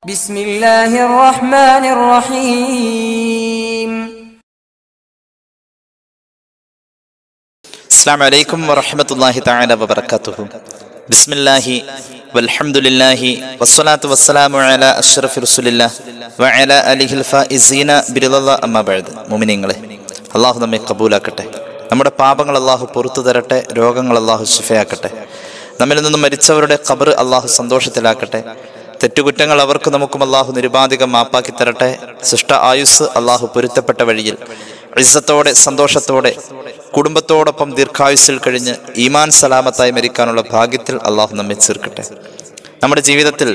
بسم الله الرحمن الرحيم السلام عليكم ورحمة الله تعالى وبركاته بسم الله والحمد لله والصلاة والسلام على أشرف رسول الله وعلى آله الفائزين برضا الله أما بعد മുമിനീങ്ങളെ അള്ളാഹു നമ്മെ കബൂലാക്കട്ടെ നമ്മുടെ പാപങ്ങൾ അള്ളാഹു പുറത്തു തരട്ടെ രോഗങ്ങൾ അള്ളാഹു ശിഫയാക്കട്ടെ നമ്മിൽ നിന്നും മരിച്ചവരുടെ ഖബർ അള്ളാഹു സന്തോഷത്തിലാക്കട്ടെ തെറ്റുകുറ്റങ്ങൾ അവർക്ക് നമുക്കും അള്ളാഹു നിരുപാധികം മാപ്പാക്കി തരട്ടെ സൃഷ്ട ആയുസ് അള്ളാഹു പൊരുത്തപ്പെട്ട വഴിയിൽ ഇസ്സത്തോടെ സന്തോഷത്തോടെ കുടുംബത്തോടൊപ്പം ദീർഘായുസ്സിൽ കഴിഞ്ഞ് ഈമാൻ സലാമത്തായി മരിക്കാനുള്ള ഭാഗ്യത്തിൽ അള്ളാഹു നമ്മെ ചേർക്കട്ടെ നമ്മുടെ ജീവിതത്തിൽ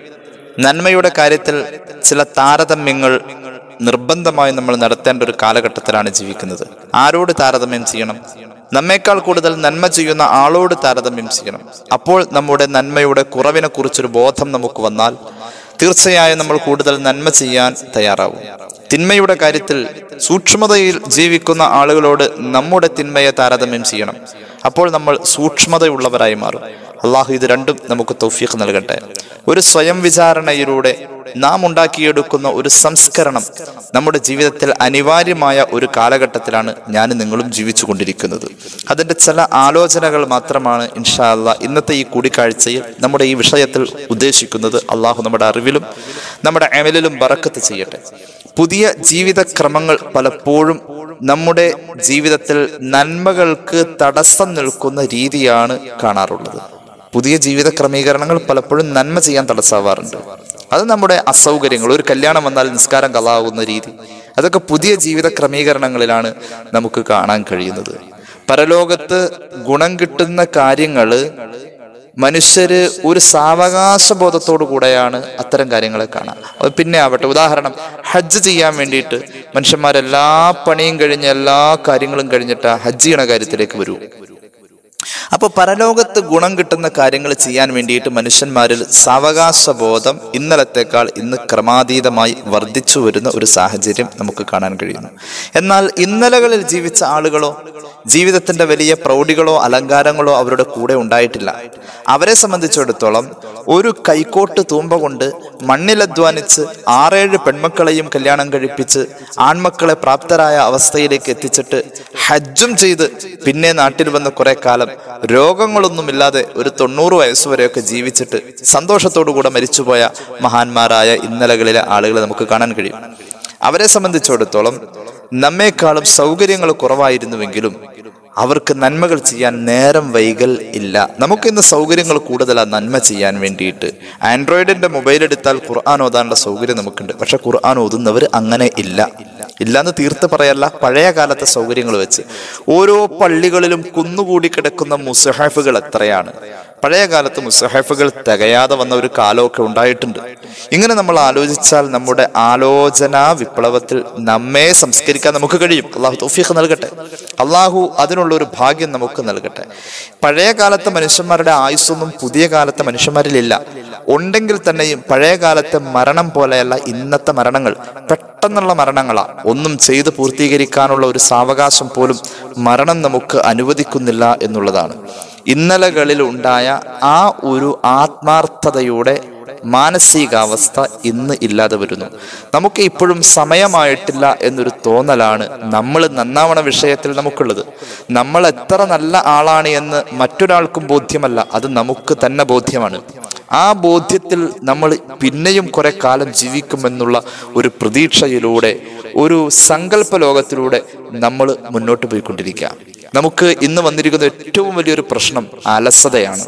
നന്മയുടെ കാര്യത്തിൽ ചില താരതമ്യങ്ങൾ നിർബന്ധമായി നമ്മൾ നടത്തേണ്ട ഒരു കാലഘട്ടത്തിലാണ് ജീവിക്കുന്നത് ആരോട് താരതമ്യം ചെയ്യണം നമ്മേക്കാൾ കൂടുതൽ നന്മ ചെയ്യുന്ന ആളോട് താരതമ്യം ചെയ്യണം അപ്പോൾ നമ്മുടെ നന്മയുടെ കുറവിനെ കുറിച്ചൊരു ബോധം നമുക്ക് വന്നാൽ തീർച്ചയായും നമ്മൾ കൂടുതൽ നന്മ ചെയ്യാൻ തയ്യാറാവും തിന്മയുടെ കാര്യത്തിൽ സൂക്ഷ്മതയിൽ ജീവിക്കുന്ന ആളുകളോട് നമ്മുടെ തിന്മയെ താരതമ്യം ചെയ്യണം അപ്പോൾ നമ്മൾ സൂക്ഷ്മതയുള്ളവരായി മാറും അള്ളാഹു ഇത് രണ്ടും നമുക്ക് തൗഫീഖ് നൽകട്ടെ ഒരു സ്വയം വിചാരണയിലൂടെ നാം ഉണ്ടാക്കിയെടുക്കുന്ന ഒരു സംസ്കരണം നമ്മുടെ ജീവിതത്തിൽ അനിവാര്യമായ ഒരു കാലഘട്ടത്തിലാണ് ഞാൻ നിങ്ങളും ജീവിച്ചു കൊണ്ടിരിക്കുന്നത് അതിൻ്റെ ചില ആലോചനകൾ മാത്രമാണ് ഇൻഷാ അല്ലാ ഇന്നത്തെ ഈ കൂടിക്കാഴ്ചയിൽ നമ്മുടെ ഈ വിഷയത്തിൽ ഉദ്ദേശിക്കുന്നത് അള്ളാഹു നമ്മുടെ അറിവിലും നമ്മുടെ അമലിലും ബറക്കത്ത് ചെയ്യട്ടെ പുതിയ ജീവിതക്രമങ്ങൾ പലപ്പോഴും നമ്മുടെ ജീവിതത്തിൽ നന്മകൾക്ക് തടസ്സം നിൽക്കുന്ന രീതിയാണ് കാണാറുള്ളത് പുതിയ ജീവിത ക്രമീകരണങ്ങൾ പലപ്പോഴും നന്മ ചെയ്യാൻ തടസ്സാവാറുണ്ട് അത് നമ്മുടെ അസൗകര്യങ്ങൾ ഒരു കല്യാണം വന്നാൽ നിസ്കാരം കലാവുന്ന രീതി അതൊക്കെ പുതിയ ജീവിത ക്രമീകരണങ്ങളിലാണ് നമുക്ക് കാണാൻ കഴിയുന്നത് പരലോകത്ത് ഗുണം കിട്ടുന്ന കാര്യങ്ങള് മനുഷ്യര് ഒരു സാവകാശ ബോധത്തോടു കൂടെയാണ് അത്തരം കാര്യങ്ങളെ കാണാൻ അത് പിന്നെ ആവട്ടെ ഉദാഹരണം ഹജ്ജ് ചെയ്യാൻ വേണ്ടിയിട്ട് മനുഷ്യന്മാരെല്ലാ പണിയും കഴിഞ്ഞ് എല്ലാ കാര്യങ്ങളും കഴിഞ്ഞിട്ട് ഹജ്ജ് ചെയ്യണ കാര്യത്തിലേക്ക് വരൂ അപ്പോൾ പരലോകത്ത് ഗുണം കിട്ടുന്ന കാര്യങ്ങൾ ചെയ്യാൻ വേണ്ടിയിട്ട് മനുഷ്യന്മാരിൽ സാവകാശ ബോധം ഇന്നലത്തേക്കാൾ ഇന്ന് ക്രമാതീതമായി വർദ്ധിച്ചു വരുന്ന ഒരു സാഹചര്യം നമുക്ക് കാണാൻ കഴിയുന്നു എന്നാൽ ഇന്നലകളിൽ ജീവിച്ച ആളുകളോ ജീവിതത്തിന്റെ വലിയ പ്രൗഢികളോ അലങ്കാരങ്ങളോ അവരുടെ കൂടെ ഉണ്ടായിട്ടില്ല അവരെ സംബന്ധിച്ചിടത്തോളം ഒരു കൈക്കോട്ട് തൂമ്പ കൊണ്ട് മണ്ണിലധ്വാനിച്ച് ആറേഴ് പെൺമക്കളെയും കല്യാണം കഴിപ്പിച്ച് ആൺമക്കളെ പ്രാപ്തരായ അവസ്ഥയിലേക്ക് എത്തിച്ചിട്ട് ഹജ്ജും ചെയ്ത് പിന്നെ നാട്ടിൽ വന്ന കുറെ കാലം രോഗങ്ങളൊന്നുമില്ലാതെ ഒരു തൊണ്ണൂറ് വയസ്സുവരെയൊക്കെ ജീവിച്ചിട്ട് സന്തോഷത്തോടു കൂടെ മരിച്ചുപോയ മഹാന്മാരായ ഇന്നലകളിലെ ആളുകളെ നമുക്ക് കാണാൻ കഴിയും അവരെ സംബന്ധിച്ചിടത്തോളം നമ്മെക്കാളും സൗകര്യങ്ങൾ കുറവായിരുന്നുവെങ്കിലും അവർക്ക് നന്മകൾ ചെയ്യാൻ നേരം വൈകൽ ഇല്ല നമുക്കിന്ന് സൗകര്യങ്ങൾ കൂടുതലാണ് നന്മ ചെയ്യാൻ വേണ്ടിയിട്ട് ആൻഡ്രോയിഡിന്റെ മൊബൈൽ എടുത്താൽ ഖുർആൻ ഓതാനുള്ള സൗകര്യം നമുക്കുണ്ട് പക്ഷെ ഖുർആൻ ഓതുന്നവർ അങ്ങനെ ഇല്ല ഇല്ലാന്ന് തീർത്ത് പറയല്ല പഴയ കാലത്തെ സൗകര്യങ്ങൾ വെച്ച് ഓരോ പള്ളികളിലും കുന്നുകൂടി കിടക്കുന്ന മുസഹാഫുകൾ എത്രയാണ് പഴയ കാലത്ത് മുസഹാഫുകൾ തികയാതെ വന്ന ഒരു കാലമൊക്കെ ഉണ്ടായിട്ടുണ്ട് ഇങ്ങനെ നമ്മൾ ആലോചിച്ചാൽ നമ്മുടെ ആലോചനാ വിപ്ലവത്തിൽ നമ്മെ സംസ്കരിക്കാൻ നമുക്ക് കഴിയും അള്ളാഹു തൗഫീഖ് നൽകട്ടെ അള്ളാഹു അതിനുള്ള ഒരു ഭാഗ്യം നമുക്ക് നൽകട്ടെ പഴയ കാലത്തെ മനുഷ്യന്മാരുടെ ആയുസ്സൊന്നും പുതിയ കാലത്തെ മനുഷ്യന്മാരിലില്ല ഉണ്ടെങ്കിൽ തന്നെയും പഴയ കാലത്തെ മരണം പോലെയല്ല ഇന്നത്തെ മരണങ്ങൾ പെട്ടെന്നുള്ള മരണങ്ങളാ ഒന്നും ചെയ്ത് പൂർത്തീകരിക്കാനുള്ള ഒരു സാവകാശം പോലും മരണം നമുക്ക് അനുവദിക്കുന്നില്ല എന്നുള്ളതാണ് ഇന്നലകളിൽ ഉണ്ടായ ആ ഒരു ആത്മാർത്ഥതയുടെ മാനസികാവസ്ഥ ഇന്ന് ഇല്ലാതെ വരുന്നു നമുക്ക് ഇപ്പോഴും സമയമായിട്ടില്ല എന്നൊരു തോന്നലാണ് നമ്മൾ നന്നാവണ വിഷയത്തിൽ നമുക്കുള്ളത് നമ്മൾ എത്ര നല്ല ആളാണ് എന്ന് മറ്റൊരാൾക്കും ബോധ്യമല്ല അത് നമുക്ക് തന്നെ ബോധ്യമാണ് ആ ബോധ്യത്തിൽ നമ്മൾ പിന്നെയും കുറെ കാലം ജീവിക്കുമെന്നുള്ള ഒരു പ്രതീക്ഷയിലൂടെ ഒരു സങ്കല്പ ലോകത്തിലൂടെ നമ്മൾ മുന്നോട്ട് പോയിക്കൊണ്ടിരിക്കുക നമുക്ക് ഇന്ന് വന്നിരിക്കുന്ന ഏറ്റവും വലിയൊരു പ്രശ്നം അലസതയാണ്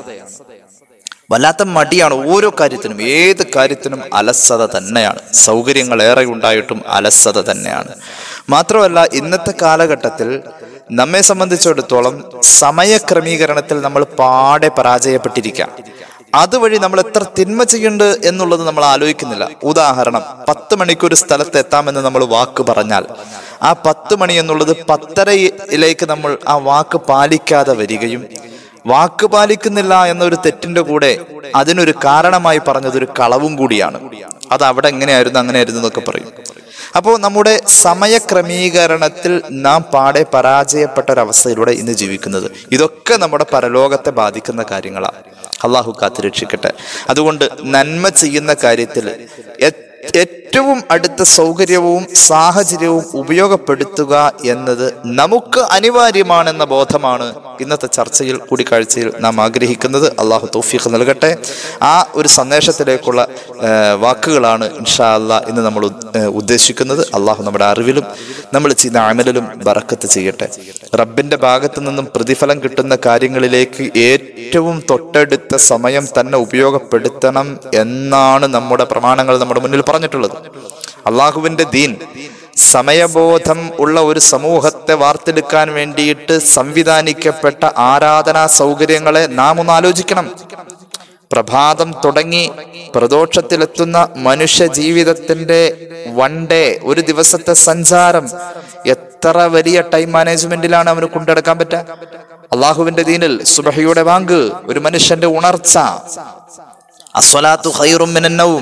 വല്ലാത്ത മടിയാണ് ഓരോ കാര്യത്തിനും ഏത് കാര്യത്തിനും അലസത തന്നെയാണ് സൗകര്യങ്ങൾ ഏറെ ഉണ്ടായിട്ടും അലസത തന്നെയാണ് മാത്രമല്ല ഇന്നത്തെ കാലഘട്ടത്തിൽ നമ്മെ സംബന്ധിച്ചിടത്തോളം സമയക്രമീകരണത്തിൽ നമ്മൾ പാടെ പരാജയപ്പെട്ടിരിക്കാം അതുവഴി നമ്മൾ എത്ര തിന്മ ചെയ്യുന്നുണ്ട് എന്നുള്ളത് നമ്മൾ ആലോചിക്കുന്നില്ല ഉദാഹരണം പത്ത് മണിക്ക് ഒരു സ്ഥലത്ത് എത്താമെന്ന് നമ്മൾ വാക്ക് പറഞ്ഞാൽ ആ പത്ത് മണി എന്നുള്ളത് പത്തരയിലേക്ക് നമ്മൾ ആ വാക്ക് പാലിക്കാതെ വരികയും വാക്ക് പാലിക്കുന്നില്ല എന്നൊരു തെറ്റിന്റെ കൂടെ അതിനൊരു കാരണമായി പറഞ്ഞത് ഒരു കളവും കൂടിയാണ് അത് അവിടെ എങ്ങനെയായിരുന്നു അങ്ങനെയായിരുന്നു എന്നൊക്കെ പറയും അപ്പോൾ നമ്മുടെ സമയക്രമീകരണത്തിൽ നാം പാടെ പരാജയപ്പെട്ട ഒരവസ്ഥയിലൂടെ ഇന്ന് ജീവിക്കുന്നത് ഇതൊക്കെ നമ്മുടെ പരലോകത്തെ ബാധിക്കുന്ന കാര്യങ്ങളാണ് അള്ളാഹു കാത്തിരക്ഷിക്കട്ടെ അതുകൊണ്ട് നന്മ ചെയ്യുന്ന കാര്യത്തിൽ എ- ഏറ്റവും അടുത്ത സൗകര്യവും സാഹചര്യവും ഉപയോഗപ്പെടുത്തുക എന്നത് നമുക്ക് അനിവാര്യമാണെന്ന ബോധമാണ് ഇന്നത്തെ ചർച്ചയിൽ കൂടിക്കാഴ്ചയിൽ നാം ആഗ്രഹിക്കുന്നത് അള്ളാഹു തൗഫീഖ് നൽകട്ടെ ആ ഒരു സന്ദേശത്തിലേക്കുള്ള ആ, വാക്കുകളാണ് ഇൻഷാ അല്ലാ ഇന്ന് നമ്മൾ ഉദ്- ആ, ഉദ്ദേശിക്കുന്നത് അള്ളാഹു നമ്മുടെ അറിവിലും നമ്മൾ ചെയ്യുന്ന അമലിലും ബറക്കത്ത് ചെയ്യട്ടെ റബ്ബിന്റെ ഭാഗത്ത് നിന്നും പ്രതിഫലം കിട്ടുന്ന കാര്യങ്ങളിലേക്ക് ഏറ്റവും തൊട്ടടുത്ത സമയം തന്നെ ഉപയോഗപ്പെടുത്തണം എന്നാണ് നമ്മുടെ പ്രമാണങ്ങൾ നമ്മുടെ മുന്നിൽ പറഞ്ഞിട്ടുള്ളത് അള്ളാഹുവിന്റെ ദീൻ സമയബോധം ഉള്ള ഒരു സമൂഹത്തെ വാർത്തെടുക്കാൻ വേണ്ടിയിട്ട് സംവിധാനിക്കപ്പെട്ട ആരാധനാ സൗകര്യങ്ങളെ നാം ഒന്ന് ആലോചിക്കണം പ്രഭാതം തുടങ്ങി പ്രദോഷത്തിലെത്തുന്ന മനുഷ്യ ജീവിതത്തിന്റെ വൺ ഡേ ഒരു ദിവസത്തെ സഞ്ചാരം എത്ര വലിയ ടൈം മാനേജ്മെന്റിലാണ് അവന് കൊണ്ടെടുക്കാൻ പറ്റുക അള്ളാഹുവിന്റെ ദീനിൽ സുബഹയുടെ വാങ്ക് ഒരു മനുഷ്യന്റെ ഉണർച്ച അസ്വലാത്തു ഖൈറും മിനന്നവും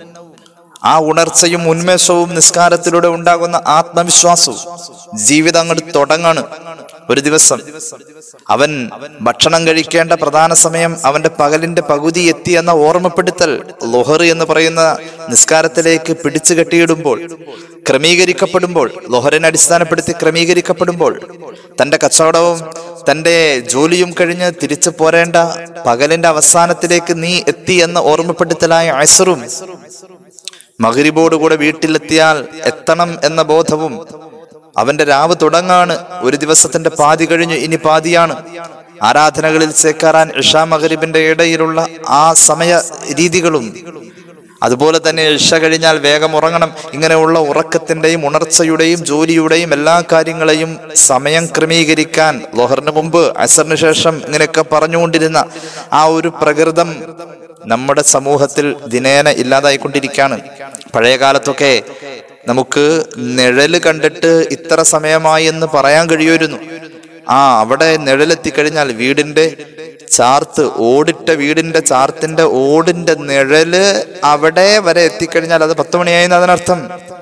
ആ ഉണർച്ചയും ഉന്മേഷവും നിസ്കാരത്തിലൂടെ ഉണ്ടാകുന്ന ആത്മവിശ്വാസവും ജീവിതം അങ്ങോട്ട് തുടങ്ങാണ് ഒരു ദിവസം അവൻ ഭക്ഷണം കഴിക്കേണ്ട പ്രധാന സമയം അവന്റെ പകലിന്റെ പകുതി എത്തി എന്ന ഓർമ്മപ്പെടുത്തൽ ലൊഹർ എന്ന് പറയുന്ന നിസ്കാരത്തിലേക്ക് പിടിച്ചു കെട്ടിയിടുമ്പോൾ ക്രമീകരിക്കപ്പെടുമ്പോൾ ലൊഹറിനെ അടിസ്ഥാനപ്പെടുത്തി ക്രമീകരിക്കപ്പെടുമ്പോൾ തന്റെ കച്ചവടവും തന്റെ ജോലിയും കഴിഞ്ഞ് തിരിച്ചു പോരേണ്ട പകലിന്റെ അവസാനത്തിലേക്ക് നീ എത്തി എന്ന ഓർമ്മപ്പെടുത്തലായ അസറും മകരിബോട് കൂടെ വീട്ടിലെത്തിയാൽ എത്തണം എന്ന ബോധവും അവന്റെ രാവ് തുടങ്ങാണ് ഒരു ദിവസത്തിന്റെ പാതി കഴിഞ്ഞു ഇനി പാതിയാണ് ആരാധനകളിൽ ചേക്കാറാൻ ഇഷാ മകരിബിന്റെ ഇടയിലുള്ള ആ സമയ രീതികളും അതുപോലെ തന്നെ ഇഷ കഴിഞ്ഞാൽ വേഗം ഉറങ്ങണം ഇങ്ങനെയുള്ള ഉറക്കത്തിന്റെയും ഉണർച്ചയുടെയും ജോലിയുടെയും എല്ലാ കാര്യങ്ങളെയും സമയം ക്രമീകരിക്കാൻ ലോഹറിന് മുമ്പ് അസറിന് ശേഷം ഇങ്ങനെയൊക്കെ പറഞ്ഞുകൊണ്ടിരുന്ന ആ ഒരു പ്രകൃതം നമ്മുടെ സമൂഹത്തിൽ ദിനേന ഇല്ലാതായിക്കൊണ്ടിരിക്കുകയാണ് പഴയ കാലത്തൊക്കെ നമുക്ക് നിഴല് കണ്ടിട്ട് ഇത്ര സമയമായി എന്ന് പറയാൻ കഴിയുമായിരുന്നു ആ അവിടെ നിഴലെത്തിക്കഴിഞ്ഞാൽ വീടിന്റെ ചാർത്ത് ഓടിട്ട വീടിന്റെ ചാർത്തിന്റെ ഓടിന്റെ നിഴല് അവിടെ വരെ എത്തിക്കഴിഞ്ഞാൽ അത് പത്ത് മണിയായി അതിനർത്ഥം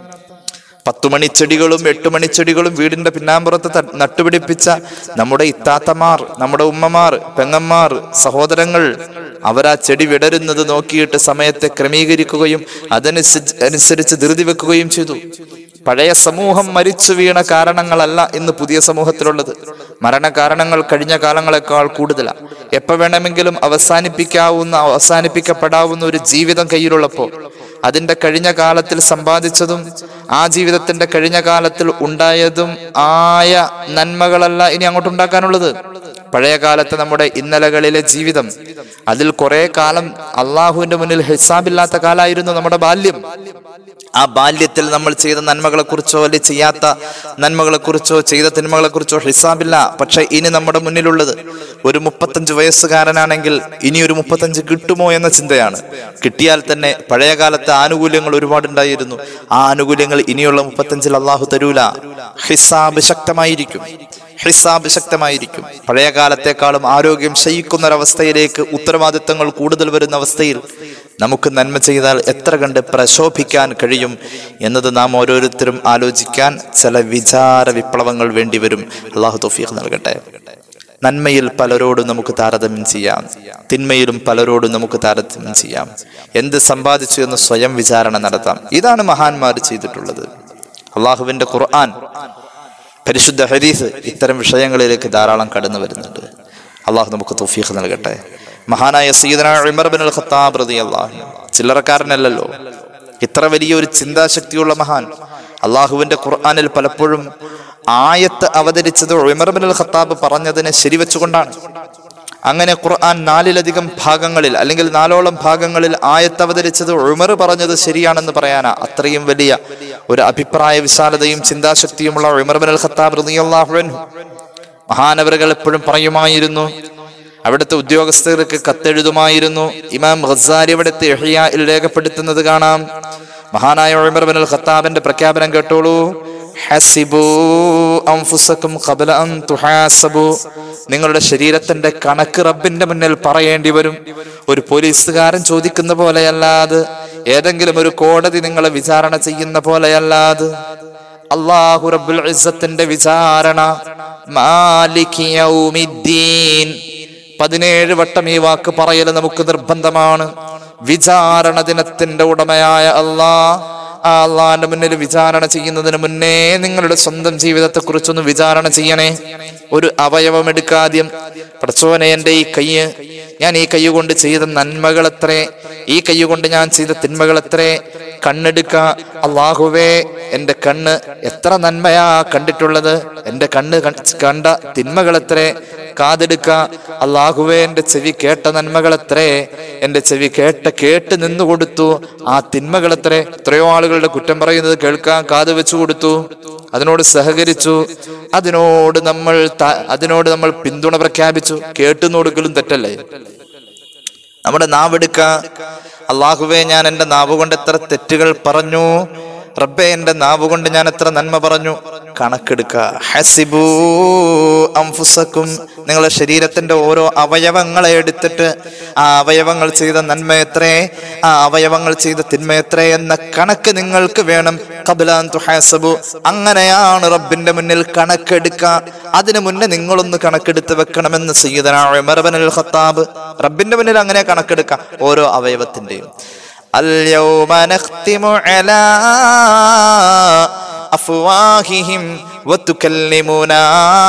പത്തു മണിച്ചെടികളും എട്ട് മണിച്ചെടികളും വീടിന്റെ പിന്നാമ്പുറത്ത് ത- നട്ടുപിടിപ്പിച്ച നമ്മുടെ ഇത്താത്തമാർ നമ്മുടെ ഉമ്മമാർ പെങ്ങന്മാർ സഹോദരങ്ങൾ അവരാ ചെടി വിടരുന്നത് നോക്കിയിട്ട് സമയത്തെ ക്രമീകരിക്കുകയും അതനുസരിച്ച് അനുസരിച്ച് ധൃതി വെക്കുകയും ചെയ്തു പഴയ സമൂഹം മരിച്ചു വീണ കാരണങ്ങളല്ല ഇന്ന് പുതിയ സമൂഹത്തിലുള്ളത് മരണകാരണങ്ങൾ കഴിഞ്ഞ കാലങ്ങളെക്കാൾ കൂടുതലാണ് എപ്പോ വേണമെങ്കിലും അവസാനിപ്പിക്കാവുന്ന അവസാനിപ്പിക്കപ്പെടാവുന്ന ഒരു ജീവിതം കയ്യിലുള്ളപ്പോൾ അതിന്റെ കഴിഞ്ഞ കാലത്തിൽ സമ്പാദിച്ചതും ആ ജീവിതത്തിന്റെ കഴിഞ്ഞ കാലത്തിൽ ഉണ്ടായതും ആയ നന്മകളല്ല ഇനി അങ്ങോട്ട് ഉണ്ടാക്കാനുള്ളത് പഴയ കാലത്ത് നമ്മുടെ ഇന്നലകളിലെ ജീവിതം അതിൽ കുറെ കാലം അള്ളാഹുവിന്റെ മുന്നിൽ ഹിസാബില്ലാത്ത കാലായിരുന്നു നമ്മുടെ ബാല്യം ആ ബാല്യത്തിൽ നമ്മൾ ചെയ്ത നന്മകളെ കുറിച്ചോ അല്ലെങ്കിൽ ചെയ്യാത്ത നന്മകളെ കുറിച്ചോ ചെയ്ത തിന്മകളെ കുറിച്ചോ ഹിസാബില്ല പക്ഷെ ഇനി നമ്മുടെ മുന്നിലുള്ളത് ഒരു മുപ്പത്തഞ്ച് വയസ്സുകാരനാണെങ്കിൽ ഇനി ഒരു മുപ്പത്തഞ്ച് കിട്ടുമോ എന്ന ചിന്തയാണ് കിട്ടിയാൽ തന്നെ പഴയ കാലത്തെ ആനുകൂല്യങ്ങൾ ഒരുപാടുണ്ടായിരുന്നു ആ ആനുകൂല്യങ്ങൾ ഇനിയുള്ള മുപ്പത്തഞ്ചിൽ അള്ളാഹു തരൂല ഹിസാബ് ശക്തമായിരിക്കും ഹിസാബ് ശക്തമായിരിക്കും പഴയ കാലത്തെക്കാളും ആരോഗ്യം ക്ഷയിക്കുന്ന ഒരവസ്ഥയിലേക്ക് ഉത്തരവാദിത്തങ്ങൾ കൂടുതൽ വരുന്ന അവസ്ഥയിൽ നമുക്ക് നന്മ ചെയ്താൽ എത്ര കണ്ട് പ്രശോഭിക്കാൻ കഴിയും എന്നത് നാം ഓരോരുത്തരും ആലോചിക്കാൻ ചില വിചാര വിപ്ലവങ്ങൾ വേണ്ടിവരും അള്ളാഹു തൗഫീഖ് നൽകട്ടെ നന്മയിൽ പലരോടും നമുക്ക് താരതമ്യം ചെയ്യാം തിന്മയിലും പലരോടും നമുക്ക് താരതമ്യം ചെയ്യാം എന്ത് സമ്പാദിച്ചു എന്ന് സ്വയം വിചാരണ നടത്താം ഇതാണ് മഹാന്മാർ ചെയ്തിട്ടുള്ളത് അള്ളാഹുവിന്റെ ഖുർആൻ പരിശുദ്ധ ഹദീസ് ഇത്തരം വിഷയങ്ങളിലേക്ക് ധാരാളം കടന്നു വരുന്നുണ്ട് അള്ളാഹു നമുക്ക് തൗഫീഖ് നൽകട്ടെ മഹാനായ സീദന ഉമർ ബിൻ അൽ ഖത്താബ് റളിയല്ലാഹു അൻഹു ചില്ലറക്കാരനല്ലല്ലോ ഇത്ര വലിയ ഒരു ചിന്താശക്തിയുള്ള മഹാൻ അള്ളാഹുവിന്റെ ഖുർആനിൽ പലപ്പോഴും ആയത്ത് അവതരിച്ചത് ഉമർ ബിൻ അൽ ഖത്താബ് പറഞ്ഞതിനെ ശരിവെച്ചുകൊണ്ടാണ് അങ്ങനെ ഖുർആൻ നാലിലധികം ഭാഗങ്ങളിൽ അല്ലെങ്കിൽ നാലോളം ഭാഗങ്ങളിൽ ആയത്ത് അവതരിച്ചത് ഉമർ പറഞ്ഞത് ശരിയാണെന്ന് പറയാനാ അത്രയും വലിയ ഒരു അഭിപ്രായ വിശാലതയും ചിന്താശക്തിയുമുള്ള ഉമർ ബിൻ അൽ ഖത്താബ് റളിയല്ലാഹു അൻഹു മഹാനവറുകൾ എപ്പോഴും പറയുമായിരുന്നു അവിടുത്തെ ഉദ്യോഗസ്ഥർക്ക് കത്തെഴുതുമായിരുന്നു ഇമാം ഖസാരി അവിടുത്തെ ഇഹ്യായിൽ രേഖപ്പെടുത്തുന്നത് കാണാം മഹാനായ ഉമർ ബിൻ അൽ ഖത്താബിന്റെ പ്രഖ്യാപനം കേട്ടോളൂ ഹസിബൂ അൻഫുസക്കും ഖബല അൻ തുഹാസബൂ നിങ്ങളുടെ ശരീരത്തിന്റെ കണക്ക് റബ്ബിന്റെ മുന്നിൽ പറയേണ്ടി വരും ഒരു പോലീസുകാരൻ ചോദിക്കുന്ന പോലെയല്ലാതെ ഏതെങ്കിലും ഒരു കോടതി നിങ്ങളെ വിചാരണ ചെയ്യുന്ന പോലെയല്ലാത് അള്ളാഹു റബ്ബുൽ ഇസ്സത്തിന്റെ വിചാരണ മാലിക് യൗമിദ്ദീൻ പതിനേഴ് വട്ടം ഈ വാക്ക് പറയൽ നമുക്ക് നിർബന്ധമാണ് വിചാരണ ദിനത്തിന്റെ ഉടമയായ അള്ളാ ആ അള്ളാന്റെ മുന്നിൽ വിചാരണ ചെയ്യുന്നതിന് മുന്നേ നിങ്ങളുടെ സ്വന്തം ജീവിതത്തെ കുറിച്ചൊന്ന് വിചാരണ ചെയ്യണേ ഒരു അവയവം എടുക്കാദ്യം പടച്ചോനെ എന്റെ ഈ കയ്യ് ഞാൻ ഈ കൈ കൊണ്ട് ചെയ്ത നന്മകൾ എത്രേ ഈ കൈ കൊണ്ട് ഞാൻ ചെയ്ത തിന്മകൾ എത്രേ കണ്ണെടുക്ക അള്ളാഹുവേ എന്റെ കണ്ണ് എത്ര നന്മയാ കണ്ടിട്ടുള്ളത് എന്റെ കണ്ണ് കൺ- കണ്ട തിന്മകൾ എത്രേ കാതെടുക്ക അള്ളാഹുവേ എന്റെ ചെവി കേട്ട നന്മകൾ എത്രേ എന്റെ ചെവി കേട്ട കേട്ട് നിന്നു കൊടുത്തു ആ തിന്മകൾ എത്രേ എത്രയോ ആളുകളുടെ കുറ്റം പറയുന്നത് കേൾക്കാൻ കാത് വെച്ചു കൊടുത്തു അതിനോട് സഹകരിച്ചു അതിനോട് നമ്മൾ ത- അതിനോട് നമ്മൾ പിന്തുണ പ്രഖ്യാപിച്ചു കേട്ടുന്നു കൊടുക്കലും തെറ്റല്ലേ നമ്മുടെ നാവെടുക്ക അള്ളാഹുവേ ഞാൻ എന്റെ നാവ് കൊണ്ട് എത്ര തെറ്റുകൾ പറഞ്ഞു റബ്ബെ എന്റെ നാവ് കൊണ്ട് ഞാൻ എത്ര നന്മ പറഞ്ഞു കണക്കെടുക്ക ഹസിബൂ അംഫുസക്കും നിങ്ങളുടെ ശരീരത്തിന്റെ ഓരോ അവയവങ്ങളെ എടുത്തിട്ട് ആ അവയവങ്ങൾ ചെയ്ത നന്മ എത്രേ ആ അവയവങ്ങൾ ചെയ്ത തിന്മ എത്രേ എന്ന കണക്ക് നിങ്ങൾക്ക് വേണം കബലാൻ തുഹാസബു അങ്ങനെയാണ് റബ്ബിന്റെ മുന്നിൽ കണക്കെടുക്ക അതിനു മുന്നേ നിങ്ങളൊന്ന് കണക്കെടുത്ത് വെക്കണമെന്ന് സയ്യിദനാ ഖത്താബ് റബ്ബിന്റെ മുന്നിൽ അങ്ങനെ കണക്കെടുക്ക ഓരോ അവയവത്തിന്റെയും اليوم نختم على أفواههم وتكلمنا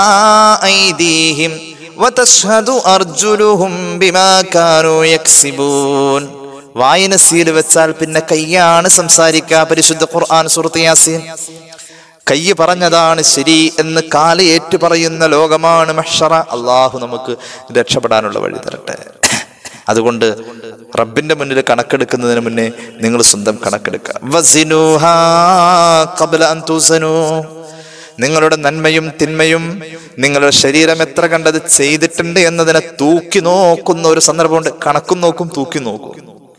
أيديهم وتشهد أرجلهم بما كانوا يكسبون വായന സീൽ വെച്ചാൽ പിന്നെ കയ്യാണ് സംസാരിക്കുക പരിശുദ്ധ ഖുർആൻ സുഹൃത്ത് യാസീൻ കയ്യ് പറഞ്ഞതാണ് ശരി എന്ന് കാല് ഏറ്റു പറയുന്ന ലോകമാണ് മഹ്ഷറ അള്ളാഹു നമുക്ക് രക്ഷപ്പെടാനുള്ള വഴി തരട്ടെ അതുകൊണ്ട് റബ്ബിന്റെ മുന്നിൽ കണക്കെടുക്കുന്നതിന് മുന്നേ നിങ്ങൾ സ്വന്തം കണക്കെടുക്കുക വസിനൂഹാ ഖബ്ല അൻ തുസനൂ. നിങ്ങളുടെ നന്മയും തിന്മയും നിങ്ങളുടെ ശരീരം എത്ര കണ്ടത് ചെയ്തിട്ടുണ്ട് എന്നതിനെ തൂക്കി നോക്കുന്ന ഒരു സന്ദർഭമുണ്ട് കണക്കും നോക്കും തൂക്കി നോക്കും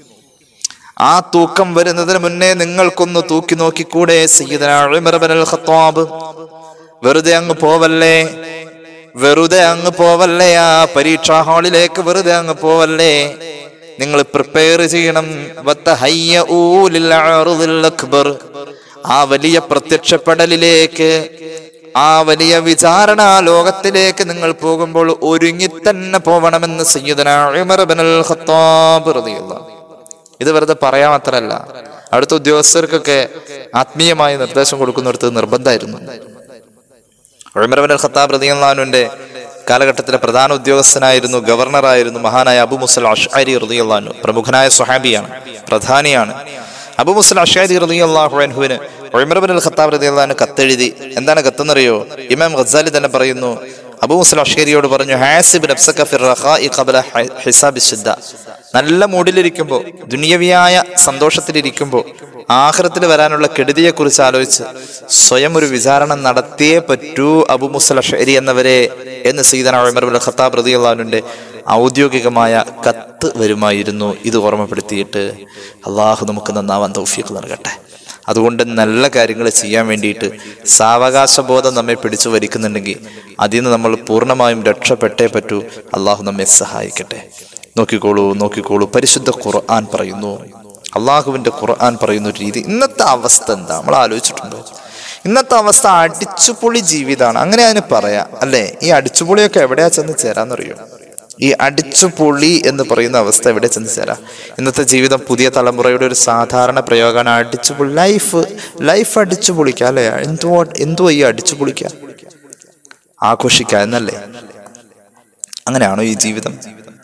ആ തൂക്കം വരുന്നതിന് മുന്നേ നിങ്ങൾക്കൊന്ന് തൂക്കി നോക്കിക്കൂടെ സയ്യിദനാ ഉമർ ഇബ്നുൽ ഖത്താബ് വെറുതെ അങ്ങ് പോവല്ലേ വെറുതെ അങ്ങ് പോവല്ലേ ആ പരീക്ഷാ ഹാളിലേക്ക് വെറുതെ അങ്ങ് പോവല്ലേ നിങ്ങൾ പ്രിപ്പയർ ചെയ്യണം വത്തഹയ്യഊ ലിൽ അർദിൽ അക്ബർ. ആ വലിയ പ്രത്യക്ഷപ്പെടലിലേക്ക് ആ വലിയ വിചാരണ ലോകത്തിലേക്ക് നിങ്ങൾ പോകുമ്പോൾ ഒരുങ്ങി തന്നെ പോവണമെന്ന് സയ്യിദനാ ഉമർ ഇബ്നുൽ ഖത്താബ് റളിയല്ലാഹു ഇത് വെറുതെ പറയാൻ മാത്രമല്ല അടുത്ത ഉദ്യോഗസ്ഥർക്കൊക്കെ ആത്മീയമായ നിർദ്ദേശം കൊടുക്കുന്നിടത്ത് നിർബന്ധമായിരുന്നു ഉമർബൻ ഖത്താബ് റതിയല്ലാനുവിന്റെ കാലഘട്ടത്തിലെ പ്രധാന ഉദ്യോഗസ്ഥനായിരുന്നു ഗവർണറായിരുന്നു മഹാനായ അബു മുസൽ അഷ്അരി റതിയല്ലാനു പ്രമുഖനായ സ്വഹാബിയാണ് പ്രധാനിയാണ് അബു മുസൽ അഷ്അരി റതിയല്ലാഹു അൻഹുവിന് ഉമർബൻ ഖത്താബ് റതിയല്ലാനു കത്തെഴുതി എന്താണ് കത്തെന്നറിയോ ഇമാം ഖസാലി തന്നെ പറയുന്നു അബു മുസൽ അഷ്അരിയോട് പറഞ്ഞു ഹാസിബ് നഫ്സക ഫിർ റഖാഇ ഖബ്ല ഹി- ഹിസാബി ശുദ്ധ നല്ല മൂഡിലിരിക്കുമ്പോൾ ദുനിയവിയായ സന്തോഷത്തിലിരിക്കുമ്പോൾ ആഹ്റത്തിൽ വരാനുള്ള കെടുതിയെ കുറിച്ച് ആലോചിച്ച് സ്വയം ഒരു വിചാരണ നടത്തിയേ പറ്റൂ അബു മുസൽ ഷെരി എന്നവരെ എന്ന് സീതന ഉമർ ബിൻ ഖത്താബ് റളിയല്ലാഹുവിന്റെ ഔദ്യോഗികമായ കത്ത് വരുമായിരുന്നു ഇത് ഓർമ്മപ്പെടുത്തിയിട്ട് അള്ളാഹു നമുക്ക് നന്നാവാൻ തൗഫീഖ് നൽകട്ടെ അതുകൊണ്ട് നല്ല കാര്യങ്ങൾ ചെയ്യാൻ വേണ്ടിയിട്ട് സാവകാശ ബോധം നമ്മെ പിടിച്ചു വരിക്കുന്നുണ്ടെങ്കിൽ അതിൽ നിന്ന് നമ്മൾ പൂർണ്ണമായും രക്ഷപ്പെട്ടേ പറ്റൂ അള്ളാഹു നമ്മെ സഹായിക്കട്ടെ നോക്കിക്കോളൂ നോക്കിക്കോളൂ പരിശുദ്ധ ഖുർആൻ പറയുന്നു അള്ളാഹുവിന്റെ ഖുർആൻ പറയുന്ന ഒരു രീതി ഇന്നത്തെ അവസ്ഥ എന്താ നമ്മൾ ആലോചിച്ചിട്ടുണ്ടോ ഇന്നത്തെ അവസ്ഥ അടിച്ചുപൊളി ജീവിതമാണ് അങ്ങനെ അതിന് പറയാം അല്ലേ ഈ അടിച്ചുപൊളിയൊക്കെ എവിടെയാ ചെന്ന് ചേരാന്നറിയോ ഈ അടിച്ചുപൊളി എന്ന് പറയുന്ന അവസ്ഥ എവിടെ ചെന്ന് ചേരാ ഇന്നത്തെ ജീവിതം പുതിയ തലമുറയുടെ ഒരു സാധാരണ പ്രയോഗമാണ് അടിച്ചുപൊളി ലൈഫ് ലൈഫ് അടിച്ചു പൊളിക്കുക അല്ലേ എന്തോ എന്തോ ഈ അടിച്ചു പൊളിക്കുക ആഘോഷിക്കുക എന്നല്ലേ അങ്ങനെയാണോ ഈ ജീവിതം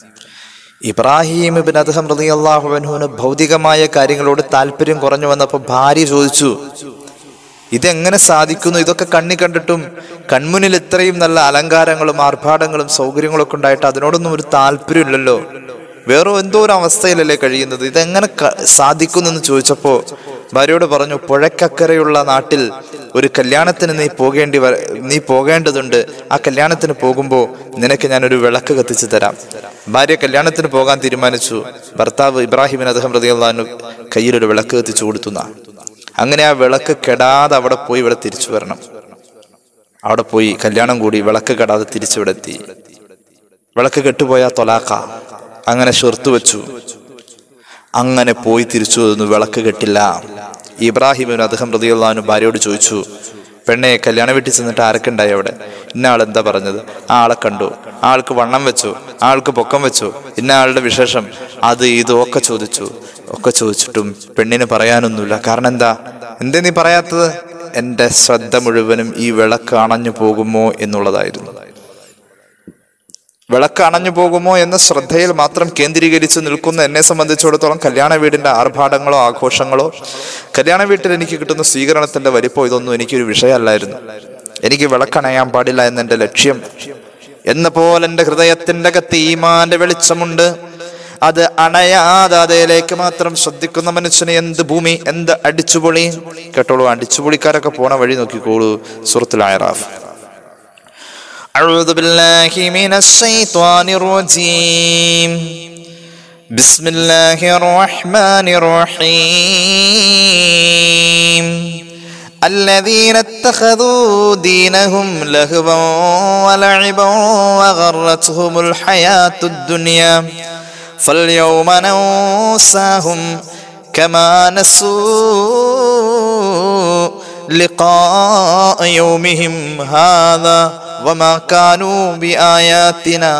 ഇബ്രാഹിം ഇബിൻ അദ്ദേഹം റളിയല്ലാഹു അൻഹുവിന് ഭൗതികമായ കാര്യങ്ങളോട് താല്പര്യം കുറഞ്ഞു വന്നപ്പോൾ ഭാര്യ ചോദിച്ചു ഇതെങ്ങനെ സാധിക്കുന്നു ഇതൊക്കെ കണ്ണി കണ്ടിട്ടും കൺമുന്നിൽ ഇത്രയും നല്ല അലങ്കാരങ്ങളും ആർഭാടങ്ങളും സൗകര്യങ്ങളും ഒക്കെ ഉണ്ടായിട്ട് അതിനോടൊന്നും ഒരു താല്പര്യമില്ലല്ലോ വേറെ എന്തോ ഒരു അവസ്ഥയിലല്ലേ കഴിയുന്നത് ഇതെങ്ങനെ ക- സാധിക്കുന്നെന്ന് ചോദിച്ചപ്പോ ഭാര്യയോട് പറഞ്ഞു പുഴക്കക്കരയുള്ള നാട്ടിൽ ഒരു കല്യാണത്തിന് നീ പോകേണ്ടി വര നീ പോകേണ്ടതുണ്ട് ആ കല്യാണത്തിന് പോകുമ്പോൾ നിനക്ക് ഞാനൊരു വിളക്ക് കത്തിച്ചു തരാം ഭാര്യ കല്യാണത്തിന് പോകാൻ തീരുമാനിച്ചു ഭർത്താവ് ഇബ്രാഹിമിൻ അദ്ദേഹം പ്രതിയുള്ള കയ്യിലൊരു വിളക്ക് കത്തിച്ചു കൊടുത്തുന്ന അങ്ങനെ ആ വിളക്ക് കെടാതെ അവിടെ പോയി ഇവിടെ തിരിച്ചു വരണം അവിടെ പോയി കല്യാണം കൂടി വിളക്ക് കെടാതെ തിരിച്ചിവിടെ എത്തി വിളക്ക് കെട്ടുപോയ തൊലാക്ക അങ്ങനെ ഷെർത്ത് വെച്ചു അങ്ങനെ പോയി തിരിച്ചു വന്നു വിളക്ക് കെട്ടില്ല ഇബ്രാഹിമിന് അദ്ദേഹം പ്രതിയുള്ളവനും ഭാര്യയോട് ചോദിച്ചു പെണ്ണെ കല്യാണ വീട്ടിൽ ചെന്നിട്ട് ആരൊക്കെ ഉണ്ടായി അവിടെ ഇന്ന ആൾ എന്താ പറഞ്ഞത് ആ ആളെ കണ്ടു ആ ആൾക്ക് വണ്ണം വെച്ചു ആ ആൾക്ക് പൊക്കം വെച്ചു ഇന്ന ആളുടെ വിശേഷം അത് ഇതും ഒക്കെ ചോദിച്ചു ഒക്കെ ചോദിച്ചിട്ടും പെണ്ണിന് പറയാനൊന്നുമില്ല കാരണം എന്താ എന്തേ നീ പറയാത്തത് എൻ്റെ ശ്രദ്ധ മുഴുവനും ഈ വിളക്ക് അണഞ്ഞു പോകുമോ എന്നുള്ളതായിരുന്നു വിളക്ക് അണഞ്ഞു പോകുമോ എന്ന ശ്രദ്ധയിൽ മാത്രം കേന്ദ്രീകരിച്ച് നിൽക്കുന്ന എന്നെ സംബന്ധിച്ചിടത്തോളം കല്യാണ വീടിന്റെ ആർഭാടങ്ങളോ ആഘോഷങ്ങളോ കല്യാണ വീട്ടിൽ എനിക്ക് കിട്ടുന്ന സ്വീകരണത്തിന്റെ വലിപ്പം ഇതൊന്നും എനിക്കൊരു വിഷയമല്ലായിരുന്നു എനിക്ക് വിളക്കണയാൻ പാടില്ല എന്ന എൻ്റെ ലക്ഷ്യം എന്ന പോലെ എൻ്റെ ഹൃദയത്തിന്റെ അകത്ത് ഈമാന്റെ വെളിച്ചമുണ്ട് അത് അണയാതെ അതിലേക്ക് മാത്രം ശ്രദ്ധിക്കുന്ന മനുഷ്യന് എന്ത് ഭൂമി എന്ത് അടിച്ചുപൊളി കേട്ടോളൂ അടിച്ചുപൊളിക്കാരൊക്കെ പോണ വഴി നോക്കിക്കോളൂ സുഹൃത്തുൽ ആയറാഫ് أعوذ بالله من الشيطان الرجيم بسم الله الرحمن الرحيم الذين اتخذوا دينهم لهوا ولعبا وغرتهم الحياة الدنيا فاليوم ننساهم كما نسوا لقاء يومهم هذا وما كانوا بآياتنا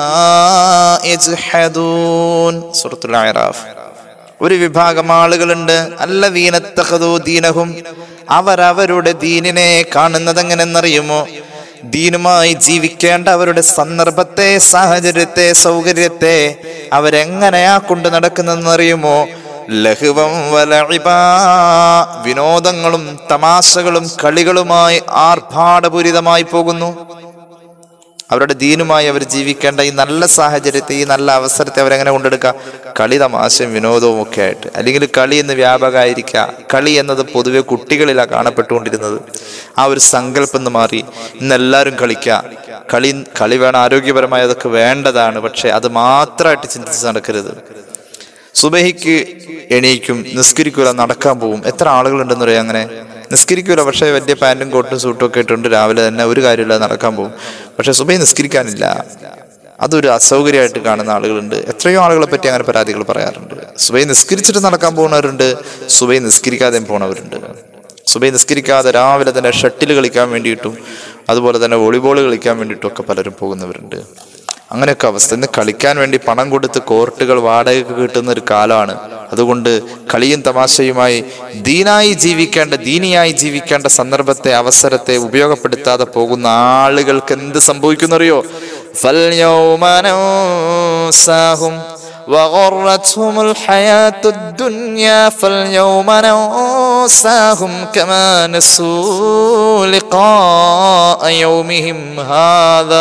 يجحدون سورة الأعراف ഒരു വിഭാഗം ആളുകളുണ്ട് അല്ലദീനത്തഹദൂ ദീനഹും അവരവരുടെ ദീനിനെ കാണുന്നത് എങ്ങനെന്നറിയുമോ ദീനുമായി ജീവിക്കേണ്ട അവരുടെ സന്ദർഭത്തെ സാഹചര്യത്തെ സൗകര്യത്തെ അവരെങ്ങനെയാ കൊണ്ട് നടക്കുന്നതെന്നറിയുമോ ലഘുവം വലഇബ വിനോദങ്ങളും തമാശകളും കളികളുമായി ആർഭാടപൂരിതമായി പോകുന്നു അവരുടെ ദീനുമായി അവർ ജീവിക്കേണ്ട ഈ നല്ല സാഹചര്യത്തെ ഈ നല്ല അവസരത്തെ അവരെങ്ങനെ കൊണ്ടെടുക്കുക കളി തമാശയും വിനോദവും ഒക്കെ ആയിട്ട് അല്ലെങ്കിൽ കളി എന്ന് വ്യാപകമായിരിക്കുക കളി എന്നത് പൊതുവെ കുട്ടികളിലാണ് കാണപ്പെട്ടുകൊണ്ടിരുന്നത് ആ ഒരു സങ്കല്പം എന്ന് മാറി ഇന്ന് എല്ലാവരും കളിക്കുക കളി കളി വേണം ആരോഗ്യപരമായി അതൊക്കെ വേണ്ടതാണ് പക്ഷെ അത് മാത്രമായിട്ട് ചിന്തിച്ച് നടക്കരുത് സുബഹിക്ക് എണീക്കും നിസ്കരിക്കൂല നടക്കാൻ പോവും എത്ര ആളുകളുണ്ടെന്ന് പറയാം അങ്ങനെ നിസ്കരിക്കൂല പക്ഷേ വലിയ പാൻറ്റും കോട്ടും സൂട്ടും ഒക്കെ ഇട്ടുകൊണ്ട് രാവിലെ തന്നെ ഒരു കാര്യമില്ല നടക്കാൻ പോകും പക്ഷെ സുബഹി നിസ്കരിക്കാനില്ല അതൊരു അസൗകര്യമായിട്ട് കാണുന്ന ആളുകളുണ്ട് എത്രയോ ആളുകളെ പറ്റി അങ്ങനെ പരാതികൾ പറയാറുണ്ട് സുബൈ നിസ്കരിച്ചിട്ട് നടക്കാൻ പോകുന്നവരുണ്ട് സുബൈ നിസ്കരിക്കാതെയും പോണവരുണ്ട് സുബൈ നിസ്കരിക്കാതെ രാവിലെ തന്നെ ഷട്ടിൽ കളിക്കാൻ വേണ്ടിയിട്ടും അതുപോലെ തന്നെ വോളിബോൾ കളിക്കാൻ വേണ്ടിയിട്ടും ഒക്കെ പലരും പോകുന്നവരുണ്ട് അങ്ങനെയൊക്കെ അവസ്ഥ ഇന്ന് കളിക്കാൻ വേണ്ടി പണം കൊടുത്ത് കോർട്ടുകൾ വാടകയ്ക്ക് കിട്ടുന്ന ഒരു കാലമാണ് അതുകൊണ്ട് കളിയും തമാശയുമായി ദീനായി ജീവിക്കേണ്ട ദീനിയായി ജീവിക്കേണ്ട സന്ദർഭത്തെ അവസരത്തെ ഉപയോഗപ്പെടുത്താതെ പോകുന്ന ആളുകൾക്ക് എന്ത് സംഭവിക്കുന്നറിയോ فَالْيَوْمَ نَنسَاهُمْ وغرتهم الحياة الدنيا فاليوم ننساهم كما نسوا لقاء يومهم هذا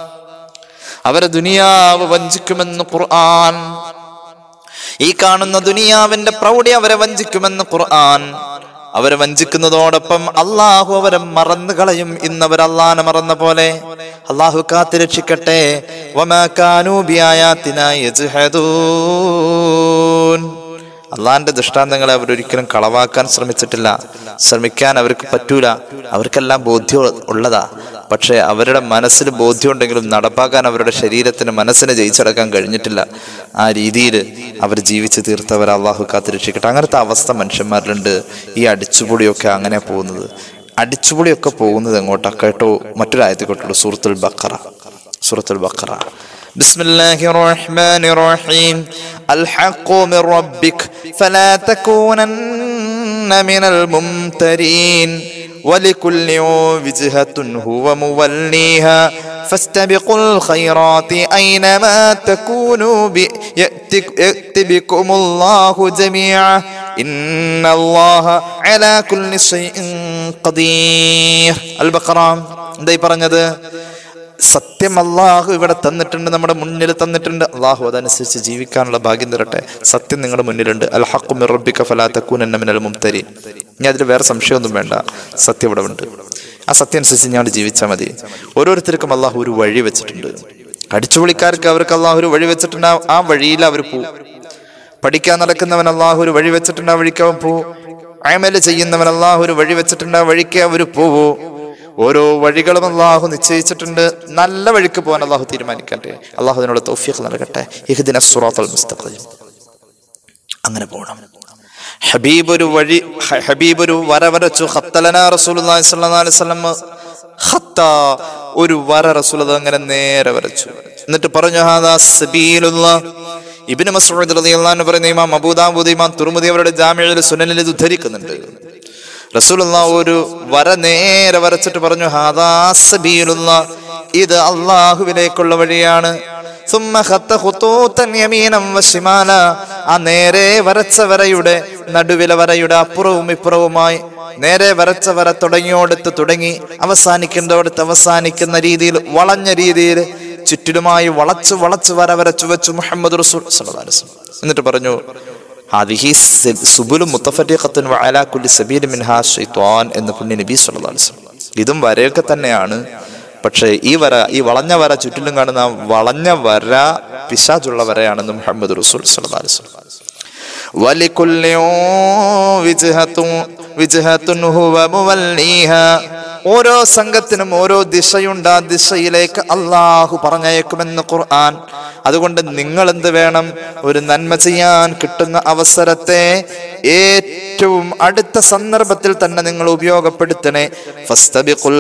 അവരെ ദുനിയാവ് വഞ്ചിക്കുമെന്ന് ഖുർആൻ ഈ കാണുന്ന ദുനിയാവിന്റെ പ്രൗഢി അവരെ വഞ്ചിക്കുമെന്ന് ഖുർആൻ അവരെ വഞ്ചിക്കുന്നതോടൊപ്പം അള്ളാഹു അവരെ മറന്നു കളയും ഇന്നവർ അള്ളാനെ മറന്ന പോലെ അള്ളാഹു കാത്തു രക്ഷിക്കട്ടെ വമാ കാനൂ ബിആയാത്തിനാ യജ്ഹദൂൻ അള്ളാന്റെ ദൃഷ്ടാന്തങ്ങളെ അവരൊരിക്കലും കളവാക്കാൻ ശ്രമിച്ചിട്ടില്ല ശ്രമിക്കാൻ അവർക്ക് പറ്റൂല അവർക്കെല്ലാം ബോധ്യം ഉള്ളതാ പക്ഷെ അവരുടെ മനസ്സിൽ ബോധ്യമുണ്ടെങ്കിലും നടപ്പാക്കാൻ അവരുടെ ശരീരത്തിന് മനസ്സിനെ ജയിച്ചടക്കാൻ കഴിഞ്ഞിട്ടില്ല ആ രീതിയിൽ അവർ ജീവിച്ചു തീർത്തവർ അള്ളാഹു കാത്ത് രക്ഷിക്കട്ടെ അങ്ങനത്തെ അവസ്ഥ മനുഷ്യന്മാരിലുണ്ട് ഈ അടിച്ചുപൊളിയൊക്കെ അങ്ങനെ പോകുന്നത് അടിച്ചുപൊളിയൊക്കെ പോകുന്നത് എങ്ങോട്ടാ കേട്ടോ മറ്റൊരായത്തിൽ കേട്ടുള്ളൂ സൂറത്തുൽ ബക്കറ സൂറത്തുൽ ബക്കറ بسم الله الرحمن الرحيم الحق من ربك فلا تكونن من الممترين ولكل وجهة هو موليها فاستبقوا الخيرات أينما تكونوا بي- يأتك- يأت بكم الله جميعا إن الله على كل شيء قدير البقرة എന്തായി പറഞ്ഞത് സത്യം അള്ളാഹു ഇവിടെ തന്നിട്ടുണ്ട് നമ്മുടെ മുന്നിൽ തന്നിട്ടുണ്ട് അള്ളാഹു അതനുസരിച്ച് ജീവിക്കാനുള്ള ഭാഗ്യം തരട്ടെ സത്യം നിങ്ങളുടെ മുന്നിലുണ്ട് അൽ ഹക്കു മിറബിക്ക ഫലാത്തക്കൂൻ മിനൽ മുംതരി ഇനി അതിൽ വേറെ സംശയമൊന്നും വേണ്ട സത്യം ഇവിടെ ഉണ്ട് ആ സത്യം അനുസരിച്ച് ഞാൻ ജീവിച്ചാൽ മതി ഓരോരുത്തർക്കും അള്ളാഹു ഒരു വഴി വെച്ചിട്ടുണ്ട് അടിച്ചുപൊളിക്കാർക്ക് അവർക്ക് അള്ളാഹു ഒരു വഴി വെച്ചിട്ടുണ്ട് ആ- ആ വഴിയിൽ അവർ പോവും പഠിക്കാൻ നടക്കുന്നവൻ അള്ളാഹു ഒരു വഴി വെച്ചിട്ടുണ്ട് ആ വഴിക്ക് അവൻ പോവും അയമല് ചെയ്യുന്നവൻ അള്ളാഹു ഒരു വഴി വെച്ചിട്ടുണ്ട് ആ വഴിക്ക് അവർ പോവൂ ഓരോ വഴികളും അള്ളാഹു നിശ്ചയിച്ചിട്ടുണ്ട് നല്ല വഴിക്ക് പോകാൻ അള്ളാഹു തീരുമാനിക്കട്ടെ അള്ളാഹു അതിനുള്ള തൗഫീഖ് നൽകട്ടെ ഇഹ്ദിന സുറാത്തുൽ മുസ്തഖീം അങ്ങനെ പോകണം ഹബീബ് ഒരു വഴി ഹ- ഹബീബ് ഒരു വര വരച്ചു ഖത്തലന റസൂലുള്ളാഹി സ്വല്ലല്ലാഹു അലൈഹി വസല്ലം ഖത്ത ഒരു വര റസൂൽ അത് അങ്ങനെ നേരെ വരച്ചു എന്നിട്ട് പറഞ്ഞു ഹാദാ സബീലുല്ലാഹ് ഇബ്നു മസ്ഊദ് റളിയല്ലാഹു അൻഹു പറയുന്ന ഇമാം അബൂദാവൂദ് ഇമാം തുർമുദി അവരുടെ ജാമിഉൽ സുനനിൽ ഇത് ഉദ്ധരിക്കുന്നുണ്ട് റസൂലുള്ളാഹ് ഒരു വര നേരെ വരച്ചിട്ട് പറഞ്ഞു ഹാദാ സബീലുല്ലാഹ് ഇത് അള്ളാഹുവിലേക്കുള്ള വഴിയാണ് ثم خط خطوطا يمينا وشمالا ആ നേരെ വരച്ച വരയുടെ നടുവിലെ വരയുടെ അപ്പുറവും ഇപ്പുറവുമായി നേരെ വരച്ച വര തുടങ്ങിയോടത്ത് തുടങ്ങി അവസാനിക്കേണ്ടോടത്ത് അവസാനിക്കുന്ന രീതിയിൽ വളഞ്ഞ രീതിയിൽ ചുറ്റിലുമായി വളച്ച് വളച്ച് വര വരച്ചു വെച്ചു മുഹമ്മദ് റസൂൽ സല്ലല്ലാഹു അലൈഹി വസല്ലം. എന്നിട്ട് പറഞ്ഞു ഹാദിഹി സ- സുബുലു മുത്തഫരിഖത്തുൻ വഅലാ കുല്ലി സബീലി മിൻഹാ ശൈത്വാൻ എന്ന് പുണ്യ നബി സല്ലല്ലാഹു അലൈഹി വസല്ലം. ഇതും വരയൊക്കെ തന്നെയാണ് പക്ഷേ ഈ വര ഈ വളഞ്ഞ വര ചുറ്റിലും കാണുന്ന ആ വളഞ്ഞ വര പിശാചുള്ള വരയാണെന്ന് മുഹമ്മദ് റസൂൽ സല്ലല്ലാഹു അലൈഹി വസല്ലം. ولكل وجهة وجهة هو موليها ഓരോ സംഘത്തിനും ഓരോ ദിശയുണ്ട് ആ ദിശയിലേക്ക് അള്ളാഹു പറഞ്ഞയക്കുമെന്ന് ഖുർആൻ അതുകൊണ്ട് നിങ്ങൾ എന്ത് വേണം ഒരു നന്മ ചെയ്യാൻ കിട്ടുന്ന അവസരത്തെ ഏറ്റവും അടുത്ത സന്ദർഭത്തിൽ തന്നെ നിങ്ങൾ ഉപയോഗപ്പെടുത്തണേ ഫസ്തബിഖുൽ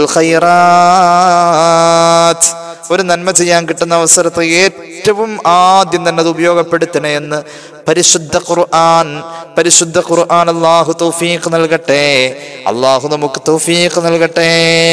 ഖൈറാത്ത് ഒരു നന്മ ചെയ്യാൻ കിട്ടുന്ന അവസരത്തെ ഏറ്റവും ആദ്യം തന്നെ അത് ഉപയോഗപ്പെടുത്തണേ എന്ന് പരിശുദ്ധ ഖുർആൻ പരിശുദ്ധ ഖുർആൻ അള്ളാഹു തൗഫീഖ് നൽകട്ടെ അള്ളാഹു നമുക്ക് തൗഫീഖ് നൽകട്ടെ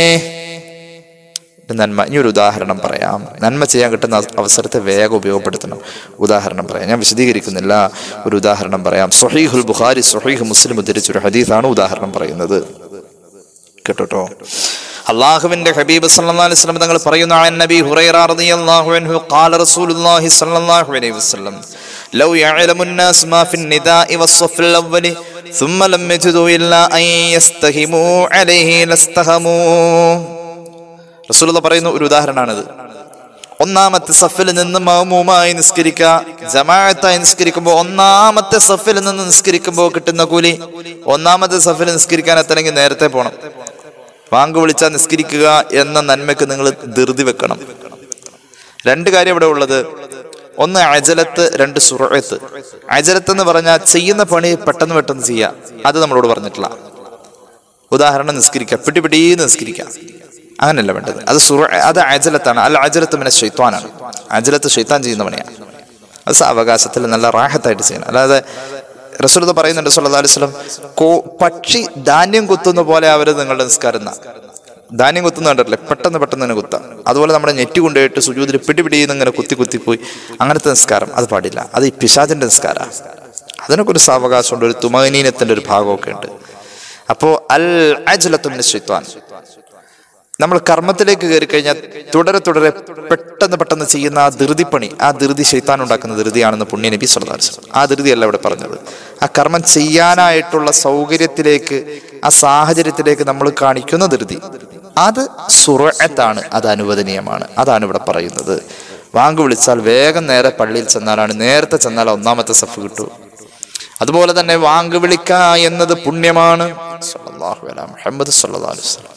ഒരു നന്മ ഇനി ഒരു ഉദാഹരണം പറയാം നന്മ ചെയ്യാൻ കിട്ടുന്ന അവ- അവസരത്തെ വേഗം ഉപയോഗപ്പെടുത്തണം ഉദാഹരണം പറയാം ഞാൻ വിശദീകരിക്കുന്നില്ല ഒരു ഉദാഹരണം പറയാം സൊഹീഹുൽ ബുഖാരി സൊഹീഹ് മുസ്ലിം ഉദ്ധരിച്ചൊരു ഹദീസാണ് ഉദാഹരണം പറയുന്നത് കേട്ടോ അള്ളാഹുവിന്റെ ഹബീബ് സല്ലല്ലാഹു അലൈഹി വസല്ലം തങ്ങൾ പറയുന്നു അൻ നബി ഹുറൈറ റളിയല്ലാഹു അൻഹു ഖാല റസൂലുള്ളാഹി സ്വല്ലല്ലാഹു അലൈഹി വസല്ലം ലൗ യഅലമു الناس ما في النداء والصف الأول ثم لم يجدوا إلا أن يستهموا عليه لاستهموا റസൂലുള്ള പറയുന്ന ഒരു ഉദാഹരണമാണിത് ഒന്നാമത്തെ സഫിൽ നിന്ന് മൗമൂമായി നിസ്കരിക്കുക ജമാഅത്തായി നിസ്കരിക്കുമ്പോൾ ഒന്നാമത്തെ സഫിൽ നിന്ന് നിസ്കരിക്കുമ്പോൾ കിട്ടുന്ന കൂലി ഒന്നാമത്തെ സഫിൽ നിസ്കരിക്കാൻ എത്തണമെങ്കിൽ നേരത്തെ പോകണം വാങ്ക് വിളിച്ചാൽ നിസ്കരിക്കുക എന്ന നന്മയ്ക്ക് നിങ്ങൾ ധൃതി വെക്കണം രണ്ട് കാര്യം ഇവിടെ ഉള്ളത് ഒന്ന് അജലത്ത് രണ്ട് സുറത്ത് അജലത്ത് എന്ന് പറഞ്ഞാൽ ചെയ്യുന്ന പണി പെട്ടെന്ന് പെട്ടെന്ന് ചെയ്യാം അത് നമ്മളോട് പറഞ്ഞിട്ടില്ല ഉദാഹരണം നിസ്കരിക്കുക പിടി പിടീന്ന് നിസ്കരിക്കുക അങ്ങനെയല്ല വേണ്ടത് അത് സുറ അത് അജലത്താണ് അല്ല അജലത്ത് പിന്നെ ശൈത്വാനാണ് അജലത്ത് ശൈത്താൻ ചെയ്യുന്ന പണിയാണ് അത് സാവകാശത്തിൽ നല്ല റാഹത്തായിട്ട് ചെയ്യണം അല്ലാതെ റസൂലത പറയുന്നുണ്ട് സല്ലല്ലാഹു അലൈഹി വസല്ലം കോ പക്ഷി ധാന്യം കുത്തുന്ന പോലെ അവര് നിങ്ങളുടെ നിസ്കാരം എന്നാ. ധാന്യം കുത്തുന്ന കണ്ടിട്ടില്ലേ പെട്ടെന്ന് പെട്ടെന്ന് തന്നെ കുത്താം അതുപോലെ നമ്മുടെ നെറ്റി കൊണ്ടുപോയിട്ട് സുജൂതിൽ പിടിപിടിയെന്ന് ഇങ്ങനെ കുത്തി കുത്തി പോയി അങ്ങനത്തെ നിസ്കാരം അത് പാടില്ല അത് ഈ പിശാചിന്റെ നിസ്കാരമാണ് അതിനൊക്കെ ഒരു സാവകാശമുണ്ട് ഒരു തുമനീനത്തിന്റെ ഒരു ഭാഗമൊക്കെ ഉണ്ട് അപ്പോ അൽ അജ്ലത്തുമിന് ശൈത്വാൻ നമ്മൾ കർമ്മത്തിലേക്ക് കയറി കഴിഞ്ഞാൽ തുടരെ തുടരെ പെട്ടെന്ന് പെട്ടെന്ന് ചെയ്യുന്ന ആ ധൃതിപ്പണി ആ ധൃതി ശൈത്താൻ ഉണ്ടാക്കുന്ന ധൃതിയാണെന്ന് പുണ്യ നബി സല്ലല്ലാഹു അലൈഹി വസല്ലം ആ ധൃതിയല്ല ഇവിടെ പറഞ്ഞത് ആ കർമ്മം ചെയ്യാനായിട്ടുള്ള സൗകര്യത്തിലേക്ക് ആ സാഹചര്യത്തിലേക്ക് നമ്മൾ കാണിക്കുന്ന ധൃതി അത് സുറത്താണ് അത് അനുവദനീയമാണ് അതാണ് ഇവിടെ പറയുന്നത് വാങ്ക് വിളിച്ചാൽ വേഗം നേരെ പള്ളിയിൽ ചെന്നാലാണ് നേരത്തെ ചെന്നാൽ ഒന്നാമത്തെ സഫ് കിട്ടൂ അതുപോലെ തന്നെ വാങ്ക് വിളിക്ക എന്നത് പുണ്യമാണ് സല്ലല്ലാഹു അലാ മുഹമ്മദ് സല്ലല്ലാഹു അലൈഹി വസല്ലം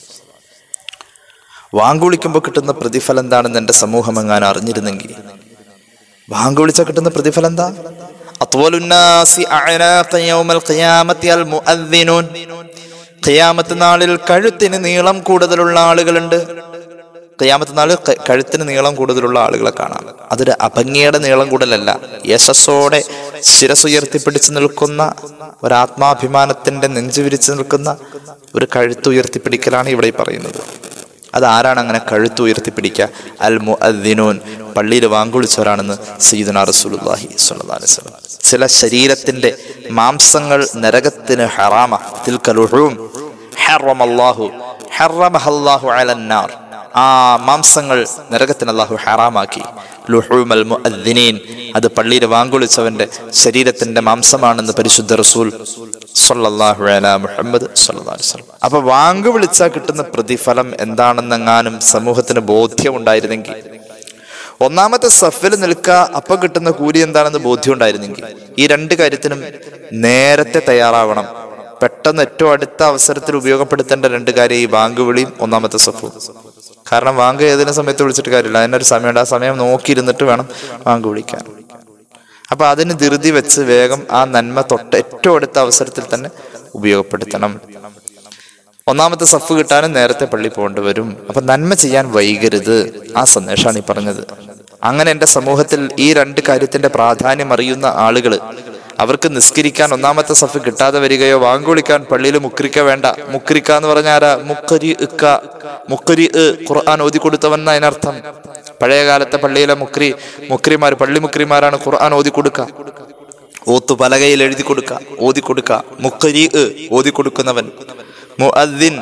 വാങ്ക് വിളിക്കുമ്പോൾ കിട്ടുന്ന പ്രതിഫലം എന്താണെന്ന് എൻ്റെ സമൂഹം എങ്ങാനും അറിഞ്ഞിരുന്നെങ്കിൽ വാങ്ക് വിളിച്ചാൽ കിട്ടുന്ന പ്രതിഫലം എന്താ അത്വലുന്നാസി അഅനാഖ യൗമൽ ഖിയാമത്തി അൽ മുഅദ്ദിനൂൻ ഖിയാമത്ത് നാളിൽ കഴുത്തിന് നീളം കൂടുതലുള്ള ആളുകളുണ്ട് ഖിയാമത്ത് നാളിൽ ക- കഴുത്തിന് നീളം കൂടുതലുള്ള ആളുകളെ കാണാം അതൊരു അഭംഗിയുടെ നീളം കൂടുതലല്ല യശസ്സോടെ ശിരസുയർത്തി പിടിച്ചു നിൽക്കുന്ന ഒരാത്മാഭിമാനത്തിന്റെ നെഞ്ചു വിരിച്ചു നിൽക്കുന്ന ഒരു കഴുത്ത് ഉയർത്തിപ്പിടിക്കലാണ് ഇവിടെ ഈ പറയുന്നത് അത് ആരാണ് അങ്ങനെ കഴുത്ത് ഉയർത്തിപ്പിടിക്കുക അൽ മുഅദ്ദിനൂൻ പള്ളിയിൽ വാങ്കുളിച്ചവരാണെന്ന് സയ്യിദുന റസൂലുള്ളാഹി സ്വല്ലല്ലാഹു അലൈഹി വസല്ലം ചില ശരീരത്തിന്റെ മാംസങ്ങൾ നരകത്തിന് ഹറാമ തിൽക്കലുഹൂം ഹറമല്ലാഹു ഹറമഹല്ലാഹു അലന്നാർ ആ മാംസങ്ങൾ നരകത്തിന് അല്ലാഹു ഹറാമാക്കി ലുഹൂമൽ മുഅദ്ദിനീൻ അത് പള്ളിയിൽ വാങ്കുളിച്ചവന്റെ ശരീരത്തിന്റെ മാംസമാണെന്ന് പരിശുദ്ധ റസൂൽ സല്ലല്ലാഹു അലാ മുഹമ്മദ് സല്ലല്ലാഹു അലൈഹി വസല്ലം അപ്പൊ വാങ്ക് വിളിച്ചാൽ കിട്ടുന്ന പ്രതിഫലം എന്താണെന്നെങ്ങാനും സമൂഹത്തിന് ബോധ്യമുണ്ടായിരുന്നെങ്കിൽ ഒന്നാമത്തെ സഫിൽ നിൽക്കുക അപ്പൊ കിട്ടുന്ന കൂലി എന്താണെന്ന് ബോധ്യം ഉണ്ടായിരുന്നെങ്കിൽ ഈ രണ്ട് കാര്യത്തിനും നേരത്തെ തയ്യാറാവണം പെട്ടെന്ന് ഏറ്റവും അടുത്ത അവസരത്തിൽ ഉപയോഗപ്പെടുത്തേണ്ട രണ്ട് കാര്യം ഈ വാങ്ക് വിളിയും ഒന്നാമത്തെ സഫും കാരണം വാങ്ക് ഏതെങ്കിലും സമയത്ത് വിളിച്ചിട്ട് കാര്യമില്ല അതിനൊരു സമയമുണ്ട് ആ സമയം നോക്കിയിരുന്നിട്ട് വേണം വാങ്ക് വിളിക്കാൻ അപ്പൊ അതിന് ധൃതി വെച്ച് വേഗം ആ നന്മ തൊട്ട് ഏറ്റവും അടുത്ത അവസരത്തിൽ തന്നെ ഉപയോഗപ്പെടുത്തണം ഒന്നാമത്തെ സഫ് കിട്ടാനും നേരത്തെ പള്ളി പോകേണ്ടി വരും അപ്പൊ നന്മ ചെയ്യാൻ വൈകരുത് ആ സന്ദേശമാണ് ഈ പറഞ്ഞത് അങ്ങനെ എന്റെ സമൂഹത്തിൽ ഈ രണ്ട് കാര്യത്തിന്റെ പ്രാധാന്യം അറിയുന്ന ആളുകൾ അവർക്ക് നിസ്കരിക്കാൻ ഒന്നാമത്തെ സഫ് കിട്ടാതെ വരികയോ വാങ്കുവിളിക്കാൻ പള്ളിയിൽ മുക്രിക്ക വേണ്ട മുക്രിക്ക എന്ന് പറഞ്ഞാൽ ആരാ മുക്കരി ഇക്ക മുക്കരി ഇ ഖുർആൻ ഓതി കൊടുത്തവൻ എന്നാ അതിനർത്ഥം പഴയ കാലത്തെ പള്ളിയിലെ മുക്രി മുക്രിമാർ പള്ളി മുക്രിമാരാണ് ഖുർആൻ ഓതി കൊടുക്കുക ഓത്തു പലകയിൽ എഴുതി കൊടുക്ക ഓതി കൊടുക്ക മുക്കരി ഓതി കൊടുക്കുന്നവൻ മുഅദ്ദിൻ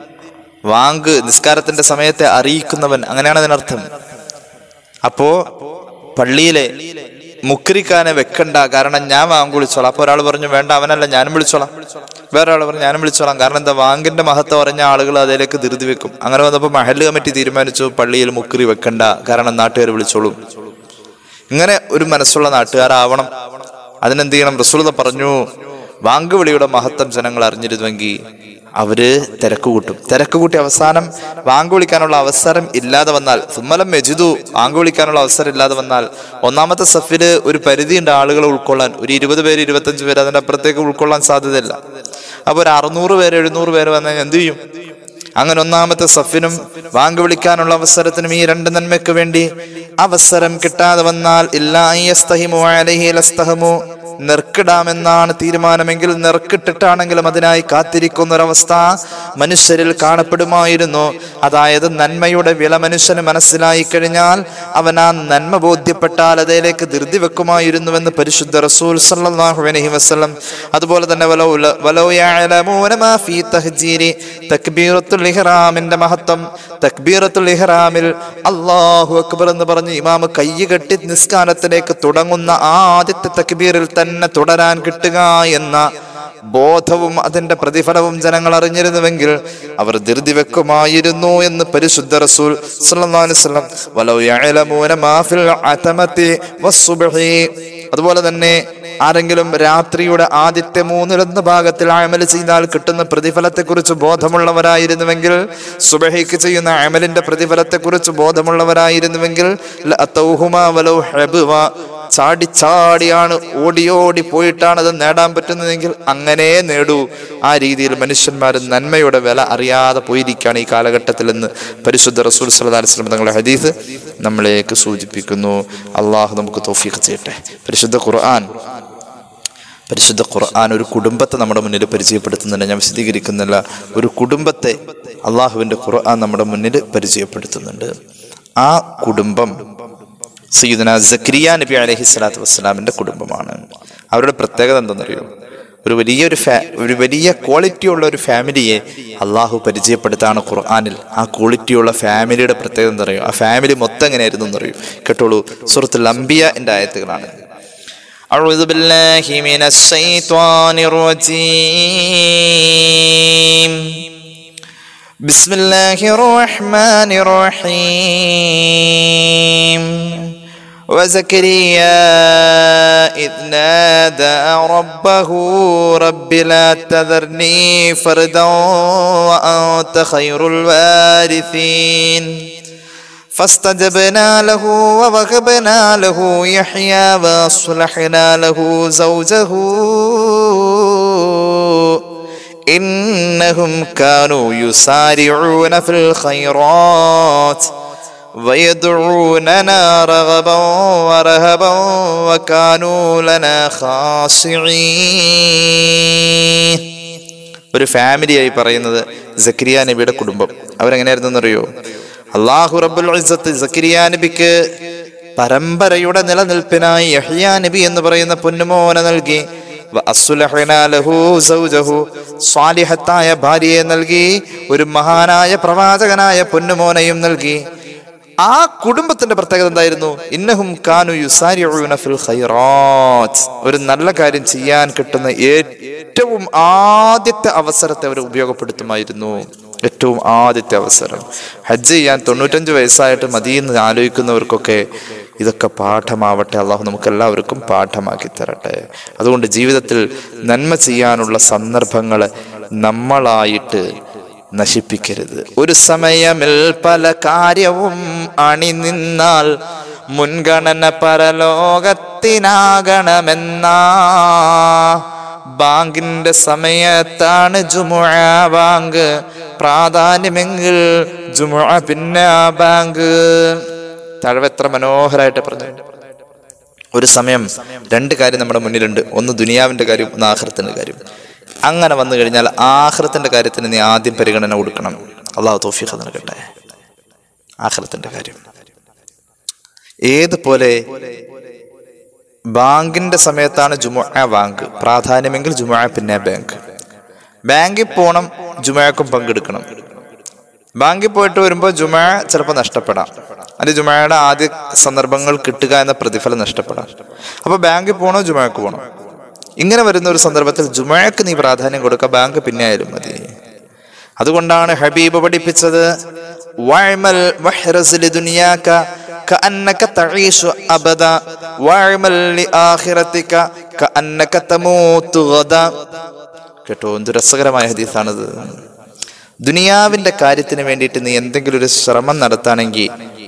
വാങ്ക് നിസ്കാരത്തിന്റെ സമയത്തെ അറിയിക്കുന്നവൻ അങ്ങനെയാണ് അതിനർത്ഥം അപ്പോ പള്ളിയിലെ മുക്രിക്കാനെ വെക്കണ്ട കാരണം ഞാൻ വാങ്ക് വിളിച്ചോളാം അപ്പൊ ഒരാൾ പറഞ്ഞു വേണ്ട അവനല്ല ഞാനും വിളിച്ചോളാം വേറെ ആൾ പറഞ്ഞു ഞാനും വിളിച്ചോളാം കാരണം എന്താ വാങ്കിന്റെ മഹത്വം അറിഞ്ഞ ആളുകൾ അതിലേക്ക് ധൃതി വെക്കും അങ്ങനെ വന്നപ്പോൾ മഹല്ല് കമ്മിറ്റി തീരുമാനിച്ചു പള്ളിയിൽ മുക്രി വെക്കണ്ട കാരണം നാട്ടുകാർ വിളിച്ചോളും ഇങ്ങനെ ഒരു മനസ്സുള്ള നാട്ടുകാരാവണം അതിനെന്ത് ചെയ്യണം റസൂലത പറഞ്ഞു വാങ്കുവിളിയുടെ മഹത്വം ജനങ്ങൾ അറിഞ്ഞിരുന്നുവെങ്കിൽ അവര് തിരക്ക് കൂട്ടും തിരക്ക് കൂട്ടി അവസാനം വാങ്ക് വിളിക്കാനുള്ള അവസരം ഇല്ലാതെ വന്നാൽ സുമ്മലം മെജിദു വാങ്ക് വിളിക്കാനുള്ള അവസരം ഇല്ലാതെ വന്നാൽ ഒന്നാമത്തെ സഫില് ഒരു പരിധിയുണ്ട് ആളുകളെ ഉൾക്കൊള്ളാൻ ഒരു ഇരുപത് പേര് ഇരുപത്തഞ്ച് പേര് അതിന്റെ അപ്പുറത്തേക്ക് ഉൾക്കൊള്ളാൻ സാധ്യതയില്ല അപ്പൊ ഒരു അറുന്നൂറ് പേര് എഴുന്നൂറ് പേര് വന്നാൽ എന്ത് ചെയ്യും അങ്ങനെ ഒന്നാമത്തെ സഫിനും വാങ്ക് വിളിക്കാനുള്ള അവസരത്തിനും ഈ രണ്ട് നന്മയ്ക്ക് വേണ്ടി അവസരം കിട്ടാതെ വന്നാൽ ഇല്ലാസ്തഹിമോ അലഹിലസ്തഹമോ നെർക്കിടാമെന്നാണ് തീരുമാനമെങ്കിൽ നെർക്കിട്ടിട്ടാണെങ്കിലും അതിനായി കാത്തിരിക്കുന്ന ഒരവസ്ഥ മനുഷ്യരിൽ കാണപ്പെടുമായിരുന്നു അതായത് നന്മയുടെ വില മനുഷ്യന് മനസ്സിലായി കഴിഞ്ഞാൽ അവൻ ആ നന്മ ബോധ്യപ്പെട്ടാൽ അതിലേക്ക് ധൃതി വെക്കുമായിരുന്നുവെന്ന് പരിശുദ്ധ റസൂൽ സല്ലല്ലാഹു അലൈഹി വസല്ലം അതുപോലെ തന്നെ വലോ വലോ യഅലമൂന മാ ഫീ തഹ്ജീരി തക്ബീറത്തുൽ ഇഹ്റാമിന്റെ മഹത്വം തക്ബീറത്തുൽ ഇഹ്റാമിൽ അല്ലാഹു അക്ബർ എന്ന് പറഞ്ഞ് ഇമാമ് കൈ കെട്ടി നിസ്കാരത്തിലേക്ക് തുടങ്ങുന്ന ആ ആദ്യത്തെ തക്ബീറിൽ തന്നെ തുടരാൻ കിട്ടുക എന്ന ബോധവും അതിന്റെ പ്രതിഫലവും ജനങ്ങൾ അറിഞ്ഞിരുന്നുവെങ്കിൽ അവർ ധൃതി വെക്കുമായിരുന്നു എന്ന് പരിശുദ്ധ റസൂൽ സല്ലല്ലാഹു അലൈഹി വസല്ലം വലൗ യഅലമൂന മാ ഫിൽ അതമതി വസ്സുബ്ഹി അതുപോലെ തന്നെ ആരെങ്കിലും രാത്രിയുടെ ആദ്യത്തെ മൂന്നിലൊന്ന് ഭാഗത്തിൽ അമൽ ചെയ്താൽ കിട്ടുന്ന പ്രതിഫലത്തെക്കുറിച്ച് ബോധമുള്ളവരായിരുന്നുവെങ്കിൽ സുബഹിക്ക് ചെയ്യുന്ന അമലിന്റെ പ്രതിഫലത്തെക്കുറിച്ച് ബോധമുള്ളവരായിരുന്നുവെങ്കിൽ ലഅതൗഹുമാ വലൗ ഹബ്വ ചാടി ചാടിയാണ് ഓടി ഓടി പോയിട്ടാണ് അത് നേടാൻ പറ്റുന്നതെങ്കിൽ അങ്ങനെ നേടൂ ആ രീതിയിൽ മനുഷ്യന്മാർ നന്മയുടെ വില അറിയാതെ പോയിരിക്കുകയാണ് ഈ കാലഘട്ടത്തിൽ എന്ന് പരിശുദ്ധ റസൂൽ സല്ലല്ലാഹു അലൈഹി വസല്ലം തങ്ങളുടെ ഹദീസ് നമ്മളേക്ക് സൂചിപ്പിക്കുന്നു അള്ളാഹു നമുക്ക് തോഫീഖ് ചെയ്യട്ടെ പരിശുദ്ധ ഖുർആൻ പരിശുദ്ധ ഖുർആൻ ഒരു കുടുംബത്തെ നമ്മുടെ മുന്നിൽ പരിചയപ്പെടുത്തുന്നുണ്ട് ഞാൻ വിശദീകരിക്കുന്നില്ല ഒരു കുടുംബത്തെ അള്ളാഹുവിൻ്റെ ഖുർആൻ നമ്മുടെ മുന്നിൽ പരിചയപ്പെടുത്തുന്നുണ്ട് ആ കുടുംബം സയ്യിദന സക്രിയ നബി അലഹി സ്വലാത്തു വസ്സലാമിൻ്റെ കുടുംബമാണ് അവരുടെ പ്രത്യേകത എന്തെന്നറിയോ ഒരു വലിയൊരു ഫാ ഒരു വലിയ ക്വാളിറ്റി ഉള്ള ഒരു ഫാമിലിയെ അള്ളാഹു പരിചയപ്പെടുത്താണ് ഖുർആാനിൽ ആ ക്വാളിറ്റിയുള്ള ഫാമിലിയുടെ പ്രത്യേകത എന്താ അറിയോ ആ ഫാമിലി മൊത്തം എങ്ങനെയായിരുന്നു എന്നറിയോ കേട്ടോളൂ സുഹൃത്തുൽ അംബിയ എൻ്റെ ആയത്തുകളാണ് أعوذ بالله من الشيطان الرجيم بسم الله الرحمن الرحيم وزكريا إذ نادى ربه رب لا تذرني فردا وأنت خير الوارثين فاستجبنا له ووهبنا له يحيى واصلحنا له زوجه إنهم كانوا يسارعون في الخيرات ويدعوننا رغبا ورهبا وكانوا لنا خاشعين ഒരു ഫാമിലിയായി പറയുന്നത് സക്രിയ നബിയുടെ കുടുംബം അവരെങ്ങനെയായിരുന്നു അറിയോ അള്ളാഹു റബ്ബുൽ ഇസ്സത്ത് സക്രിയ നബിക്ക് പരമ്പരയുടെ നിലനിൽപ്പിനായി യഹ്യാ നബി എന്ന് പറയുന്ന പൊന്നുമോനെ നൽകി വ അസ്സുലഹ്നാ ലഹു സൗജഹു സ്വാലിഹത്തായ ഭാര്യയെ നൽകി ഒരു മഹാനായ പ്രവാചകനായ പൊന്നുമോനെയും നൽകി ആ കുടുംബത്തിന്റെ പ്രത്യേകത എന്തായിരുന്നു ഇന്നഹും കാനു യുസാരിഊന ഫിൽ ഖൈറാത്ത് ഒരു നല്ല കാര്യം ചെയ്യാൻ കിട്ടുന്ന ഏറ്റവും ആദ്യത്തെ അവസരത്തെ അവർ ഉപയോഗപ്പെടുത്തുമായിരുന്നു ഏറ്റവും ആദ്യത്തെ അവസരം ഹജ്ജ് ചെയ്യാൻ തൊണ്ണൂറ്റഞ്ച് വയസ്സായിട്ട് മതിയെന്ന് ആലോചിക്കുന്നവർക്കൊക്കെ ഇതൊക്കെ പാഠമാവട്ടെ അള്ളാഹു നമുക്ക് എല്ലാവർക്കും പാഠമാക്കി തരട്ടെ അതുകൊണ്ട് ജീവിതത്തിൽ നന്മ ചെയ്യാനുള്ള സന്ദർഭങ്ങൾ നമ്മളായിട്ട് നശിപ്പിക്കരുത് ഒരു സമയമിൽ പല കാര്യവും അണിനിന്നാൽ മുൻഗണന പരലോകത്ത് ലോകത്തിനാകണമെന്നാ ബാങ്കിന്റെ സമയത്താണ് ജുമുഅ ബാങ്ക് പ്രാധാന്യമെങ്കിൽ ജുമുഅ പിന്നെ ആ ബാങ്ക് തഴവ് എത്ര മനോഹരമായിട്ട് പറഞ്ഞു ഒരു സമയം രണ്ട് കാര്യം നമ്മുടെ മുന്നിലുണ്ട് ഒന്ന് ദുനിയാവിന്റെ കാര്യം ഒന്ന് ആഹ്റത്തിന്റെ കാര്യം അങ്ങനെ വന്നു കഴിഞ്ഞാൽ ആഹ്റത്തിന്റെ കാര്യത്തിന് നീ ആദ്യം പരിഗണന കൊടുക്കണം അള്ളാഹു തോഫീഖ് നൽകട്ടെ ആഹ്റത്തിന്റെ കാര്യം ഏതുപോലെ ബാങ്കിന്റെ സമയത്താണ് ജുമുഅ ബാങ്ക് പ്രാധാന്യമെങ്കിൽ ജുമുഅ പിന്നെ ബാങ്ക് ബാങ്കിൽ പോണം ജുമഴക്കും പങ്കെടുക്കണം ബാങ്കിൽ പോയിട്ട് വരുമ്പോൾ ജുമ ചിലപ്പോൾ നഷ്ടപ്പെടാം അല്ലെങ്കിൽ ജുമയുടെ ആദ്യ സന്ദർഭങ്ങൾ കിട്ടുക എന്ന പ്രതിഫലം നഷ്ടപ്പെടാം അപ്പൊ ബാങ്കിൽ പോകണോ ജുമഴക്ക് പോകണോ ഇങ്ങനെ വരുന്ന ഒരു സന്ദർഭത്തിൽ ജുമഴക്ക് നീ പ്രാധാന്യം കൊടുക്കുക ബാങ്ക് പിന്നെ ആയാലും മതി അതുകൊണ്ടാണ് ഹബീബ് പഠിപ്പിച്ചത് വഅ്മൽ വഹ്റസ് ലിദുനിയാക കഅന്നക തഈഷു അബദ വഅ്മൽ ലിആഖിറതിക കഅന്നക തമൂതു ഗദ കേട്ടോ എന്ത് രസകരമായ ഹദീസാണിത് ദുനിയാവിന്റെ കാര്യത്തിന് വേണ്ടിയിട്ട് നീ എന്തെങ്കിലും ഒരു ശ്രമം നടത്താണെങ്കിൽ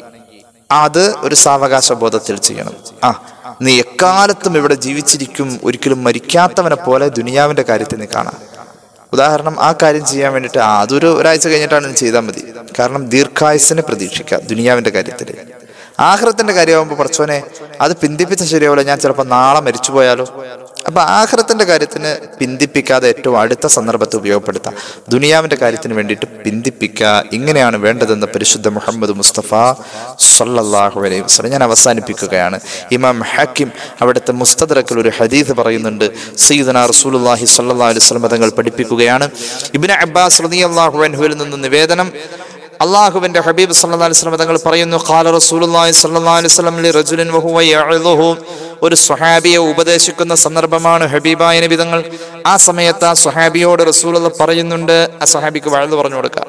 അത് ഒരു സാവകാശ ബോധത്തിൽ ചെയ്യണം ആ നീ എക്കാലത്തും ഇവിടെ ജീവിച്ചിരിക്കും ഒരിക്കലും മരിക്കാത്തവനെ പോലെ ദുനിയാവിന്റെ കാര്യത്തിൽ നീ കാണാം ഉദാഹരണം ആ കാര്യം ചെയ്യാൻ വേണ്ടിയിട്ട് ആ അതൊരു ഒരാഴ്ച കഴിഞ്ഞിട്ടാണ് നീ ചെയ്താൽ മതി കാരണം ദീർഘായുസിനെ പ്രതീക്ഷിക്കുക ദുനിയാവിന്റെ കാര്യത്തിൽ ആഹ്റത്തിന്റെ കാര്യമാകുമ്പോൾ പറച്ചോനെ അത് പിന്തിപ്പിച്ച ശരിയാവില്ല ഞാൻ ചിലപ്പോൾ നാളെ മരിച്ചു പോയാലോ അപ്പൊ ആഹ്റത്തിന്റെ കാര്യത്തിന് പിന്തിപ്പിക്കാതെ ഏറ്റവും അടുത്ത സന്ദർഭത്തെ ഉപയോഗപ്പെടുത്താം ദുനിയാവിന്റെ കാര്യത്തിന് വേണ്ടിയിട്ട് പിന്തിപ്പിക്കുക ഇങ്ങനെയാണ് വേണ്ടതെന്ന് പരിശുദ്ധ മുഹമ്മദ് മുസ്തഫ സല്ലല്ലാഹു അലൈഹി വസല്ലം ഞാൻ അവസാനിപ്പിക്കുകയാണ് ഇമാം ഹക്കിം അവിടുത്തെ മുസ്തദറക്കിൽ ഒരു ഹദീസ് പറയുന്നുണ്ട് സയ്യിദന റസൂലുള്ളാഹി സ്വല്ലല്ലാഹു അലൈഹി വസല്ലം തങ്ങൾ പഠിപ്പിക്കുകയാണ് ഇബ്നു അബ്ബാസ് റളിയല്ലാഹു അൻഹുവിൽ നിന്ന് നിവേദനം അള്ളാഹുവിന്റെ ഹബീബ് സല്ലല്ലാഹു അലൈഹി വസല്ലം തങ്ങൾ പറയുന്നു ഖാല റസൂലുള്ളാഹി സ്വല്ലല്ലാഹു അലൈഹി വസല്ലം ലി റജുലിൻ വഹുവ യഅളുഹു ഒരു സ്വഹാബിയെ ഉപദേശിക്കുന്ന സന്ദർഭമാണ് ഹബീബായ നബി തങ്ങൾ ആ സമയത്ത് ആ സ്വഹാബിയോട് റസൂലുള്ള പറയുന്നുണ്ട് ആ സ്വഹാബിക്ക് വഴുതു പറഞ്ഞു കൊടുക്കുക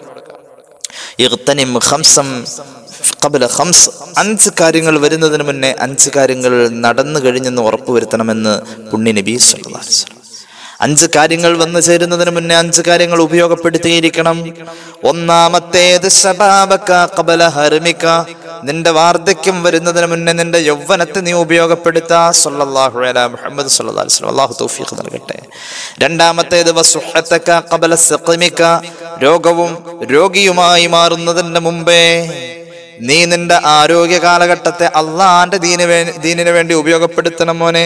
ഇഗ്തനിം ഖംസം ഖബ്ല ഖംസ് അഞ്ച് കാര്യങ്ങൾ വരുന്നതിന് മുന്നേ അഞ്ച് കാര്യങ്ങൾ നടന്നു കഴിഞ്ഞെന്ന് ഉറപ്പുവരുത്തണമെന്ന് പുണ്യ നബി സല്ലല്ലാഹു അലൈഹി വസല്ലം അഞ്ച് കാര്യങ്ങൾ വന്നു ചേരുന്നതിന് മുന്നേ അഞ്ച് കാര്യങ്ങൾ ഉപയോഗപ്പെടുത്തിയിരിക്കണം ഒന്നാമത്തേത് ശബാബക ഖബല ഹർമിക നിന്റെ വാർദ്ധക്യം വരുന്നതിന് മുന്നേ നിന്റെ യൗവനത്തെ നീ ഉപയോഗപ്പെടുത്താ സല്ലല്ലാഹു അലാ മുഹമ്മദ് സല്ലല്ലാഹു അലൈഹി വസല്ലം അല്ലാഹു തൗഫീഖ് നൽകട്ടെ രണ്ടാമത്തേത് വസുഹത്തക ഖബല സഖമിക രോഗവും രോഗിയുമായി മാറുന്നതിന് മുമ്പേ നീ നിന്റെ ആരോഗ്യ കാലഘട്ടത്തെ അള്ളാന്റെ ദീന ദീനിന് വേണ്ടി ഉപയോഗപ്പെടുത്തണം മോനെ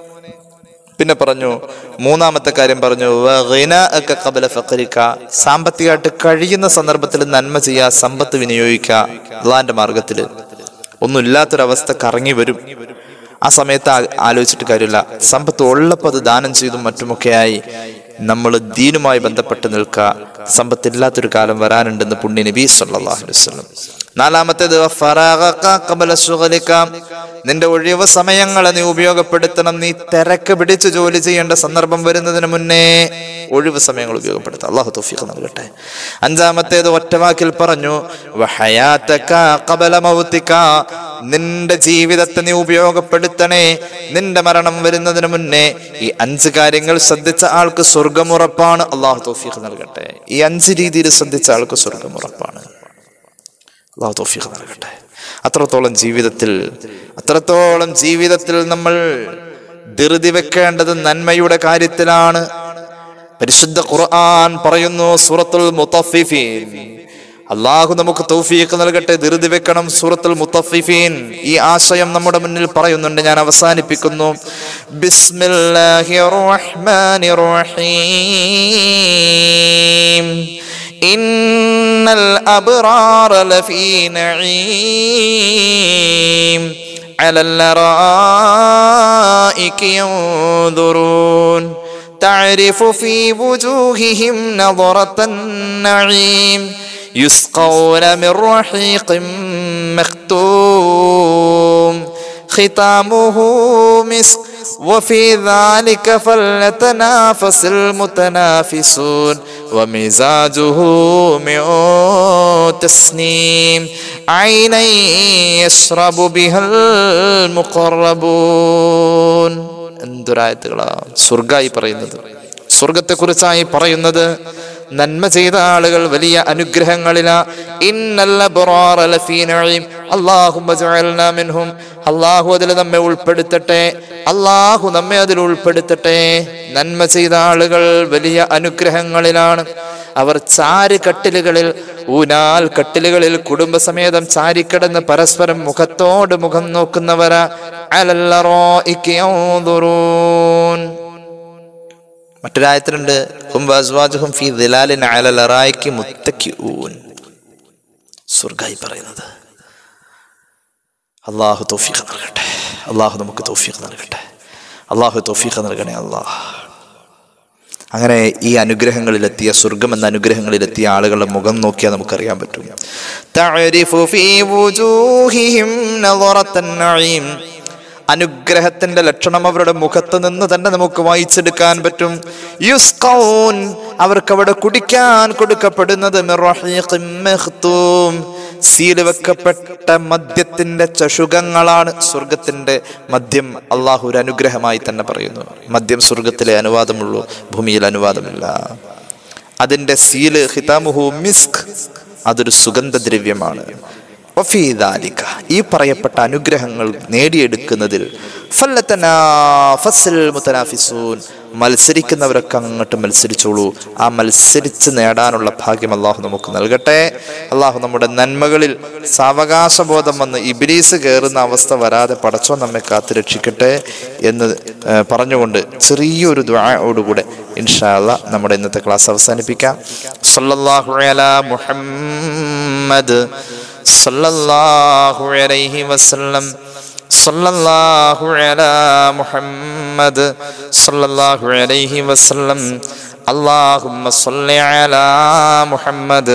പിന്നെ പറഞ്ഞു മൂന്നാമത്തെ കാര്യം പറഞ്ഞു വഗിനാഅക ഖബല ഫഖരിക. സാമ്പത്തികമായിട്ട് കഴിയുന്ന സന്ദർഭത്തിൽ നന്മ ചെയ്യുക സമ്പത്ത് വിനിയോഗിക്കുക അള്ളാന്റെ മാർഗത്തിൽ ഒന്നുമില്ലാത്തൊരവസ്ഥ കറങ്ങി വരും ആ സമയത്ത് ആ- ആലോചിച്ചിട്ട് കാര്യമില്ല സമ്പത്ത് ഉള്ളപ്പോൾ അത് ദാനം ചെയ്തും മറ്റുമൊക്കെയായി നമ്മൾ ദീനുമായി ബന്ധപ്പെട്ട് നിൽക്കുക സമ്പത്തില്ലാത്തൊരു കാലം വരാനുണ്ടെന്ന് പുണ്യ നബി സല്ലല്ലാഹു അലൈഹി വസല്ലം നാലാമത്തേത് ഫറാഗക ഖബല ശുഗലിക. നിന്റെ ഒഴിവ് സമയങ്ങളെ നീ ഉപയോഗപ്പെടുത്തണം നീ തിരക്ക് പിടിച്ച് ജോലി ചെയ്യേണ്ട സന്ദർഭം വരുന്നതിന് മുന്നേ ഒഴിവ് സമയങ്ങൾ ഉപയോഗപ്പെടുത്താം അള്ളാഹു തൗഫീഖ് നൽകട്ടെ അഞ്ചാമത്തേത് ഒറ്റവാക്കിൽ പറഞ്ഞു വഹയാതക ഖബല മൗതിക. നിന്റെ ജീവിതത്തെ നീ ഉപയോഗപ്പെടുത്തണേ നിന്റെ മരണം വരുന്നതിന് മുന്നേ ഈ അഞ്ച് കാര്യങ്ങൾ ശ്രദ്ധിച്ച ആൾക്ക് സ്വർഗമുറപ്പാണ് അള്ളാഹു തൗഫീഖ് നൽകട്ടെ ഈ അഞ്ച് രീതിയിൽ ശ്രദ്ധിച്ച ആൾക്ക് സ്വർഗമുറപ്പാണ് അള്ളാഹു തൗഫീഖ് നൽകട്ടെ അത്രത്തോളം ജീവിതത്തിൽ അത്രത്തോളം ജീവിതത്തിൽ നമ്മൾ ധൃതി വെക്കേണ്ടത് നന്മയുടെ കാര്യത്തിലാണ് പരിശുദ്ധ ഖുർആൻ പറയുന്നു സൂറത്തുൽ മുത്തഫിഫീൻ അള്ളാഹു നമുക്ക് തൗഫീഖ് നൽകട്ടെ ധൃതി വെക്കണം സൂറത്തുൽ മുത്തഫിഫീൻ ഈ ആശയം നമ്മുടെ മുന്നിൽ പറയുന്നുണ്ട് ഞാൻ അവസാനിപ്പിക്കുന്നു ബിസ്മില്ലാഹിർ റഹ്മാനിർ റഹീം إن الأبرار لفي نعيم على الأرائك ينظرون تعرف في وجوههم نظرة النعيم يسقون من رحيق مختوم ختامه مسك وفي ذلك فليتنافس المتنافسون ومزاجه من تسنيم عينا يشرب بها المقربون എന്തൊരായത്തുകളാ സ്വർഗായി പറയുന്നത് സ്വർഗത്തെക്കുറിച്ചായി പറയുന്നത് നന്മ ചെയ്ത ആളുകൾ വലിയ അനുഗ്രഹങ്ങളിലാ ഇന്നല്ല ബറാറ ലഫീ നഈം അല്ലാഹുമ്മ ജഅൽനാ മിൻഹും അല്ലാഹു അതിൽ നമ്മെ ഉൾപ്പെടുത്തട്ടെ അല്ലാഹു നമ്മെ അതിൽ ഉൾപ്പെടുത്തട്ടെ നന്മ ചെയ്ത ആളുകൾ വലിയ അനുഗ്രഹങ്ങളിലാണ് അവർ ചാര് കട്ടിലുകളിൽ ഊനാൽ കട്ടിലുകളിൽ കുടുംബസമേതം ചാരിക്കിടന്ന് പരസ്പരം മുഖത്തോട് മുഖം നോക്കുന്നവരാ അലല്ലറോഇക്ക് യൻദുറൂൻ. മറ്റൊരായത്തിലുണ്ട് ഹും വസ്വാജുഹും ഫീ ദിലാലിൻ അലൽ അറായിക്ക് മുത്തക്കിഊൻ സ്വർഗായി പറയുന്നത് അള്ളാഹു തൗഫീഖ് നൽകട്ടെ അള്ളാഹു നമുക്ക് തൗഫീഖ് നൽകട്ടെ അള്ളാഹു തൗഫീഖ് നൽകണേ അള്ളാഹ് അങ്ങനെ ഈ അനുഗ്രഹങ്ങളിലെത്തിയ സ്വർഗം എന്ന അനുഗ്രഹങ്ങളിലെത്തിയ ആളുകളുടെ മുഖം നോക്കിയാൽ നമുക്കറിയാൻ പറ്റും തഅരിഫു ഫീ വുജൂഹിഹിം നളറത്തൻ നഈം. അനുഗ്രഹത്തിന്റെ ലക്ഷണം അവരുടെ മുഖത്ത് നിന്ന് തന്നെ നമുക്ക് വായിച്ചെടുക്കാൻ പറ്റും യുസ്കൗൻ അവർക്ക് അവിടെ കുടിക്കാൻ കൊടുക്കപ്പെടുന്നത് മിർ റഹീഖിൻ മഖ്തൂം. സീല് വെക്കപ്പെട്ട മദ്യത്തിന്റെ ചഷുകങ്ങളാണ് സ്വർഗത്തിന്റെ മദ്യം അള്ളാഹു ഒരു അനുഗ്രഹമായി തന്നെ പറയുന്നു മദ്യം സ്വർഗത്തിലെ അനുവാദമുള്ളൂ ഭൂമിയിൽ അനുവാദമില്ല അതിന്റെ സീല് ഹിതാമുഹു മിസ്ക് അതൊരു സുഗന്ധദ്രവ്യമാണ് വഫീ ദാലിക, ഈ പറയപ്പെട്ട അനുഗ്രഹങ്ങൾ നേടിയെടുക്കുന്നതിൽ ഫല്ലത്തനാഫസ്സിൽ മുത്തനാഫിസൂൻ മത്സരിക്കുന്നവരൊക്കെ അങ്ങോട്ട് മത്സരിച്ചോളൂ ആ മത്സരിച്ച് നേടാനുള്ള ഭാഗ്യം അള്ളാഹു നമുക്ക് നൽകട്ടെ അള്ളാഹു നമ്മുടെ നന്മകളിൽ സാവകാശബോധം വന്ന് ഇബിലീസ് കയറുന്ന അവസ്ഥ വരാതെ പടച്ചോ നമ്മെ കാത്തു രക്ഷിക്കട്ടെ എന്ന് ഏർ, പറഞ്ഞുകൊണ്ട് ചെറിയൊരു ദ്വായോടുകൂടെ ഇൻഷാല്ല നമ്മുടെ ഇന്നത്തെ ക്ലാസ് അവസാനിപ്പിക്കാം സല്ലല്ലാഹു അലാ മുഹമ്മദ് സല്ലല്ലാഹു അലൈഹി വസല്ലം സല്ലല്ലാഹു അലാ മുഹമ്മദ് സല്ലല്ലാഹു അലൈഹി വസല്ലം اللهم صل على محمد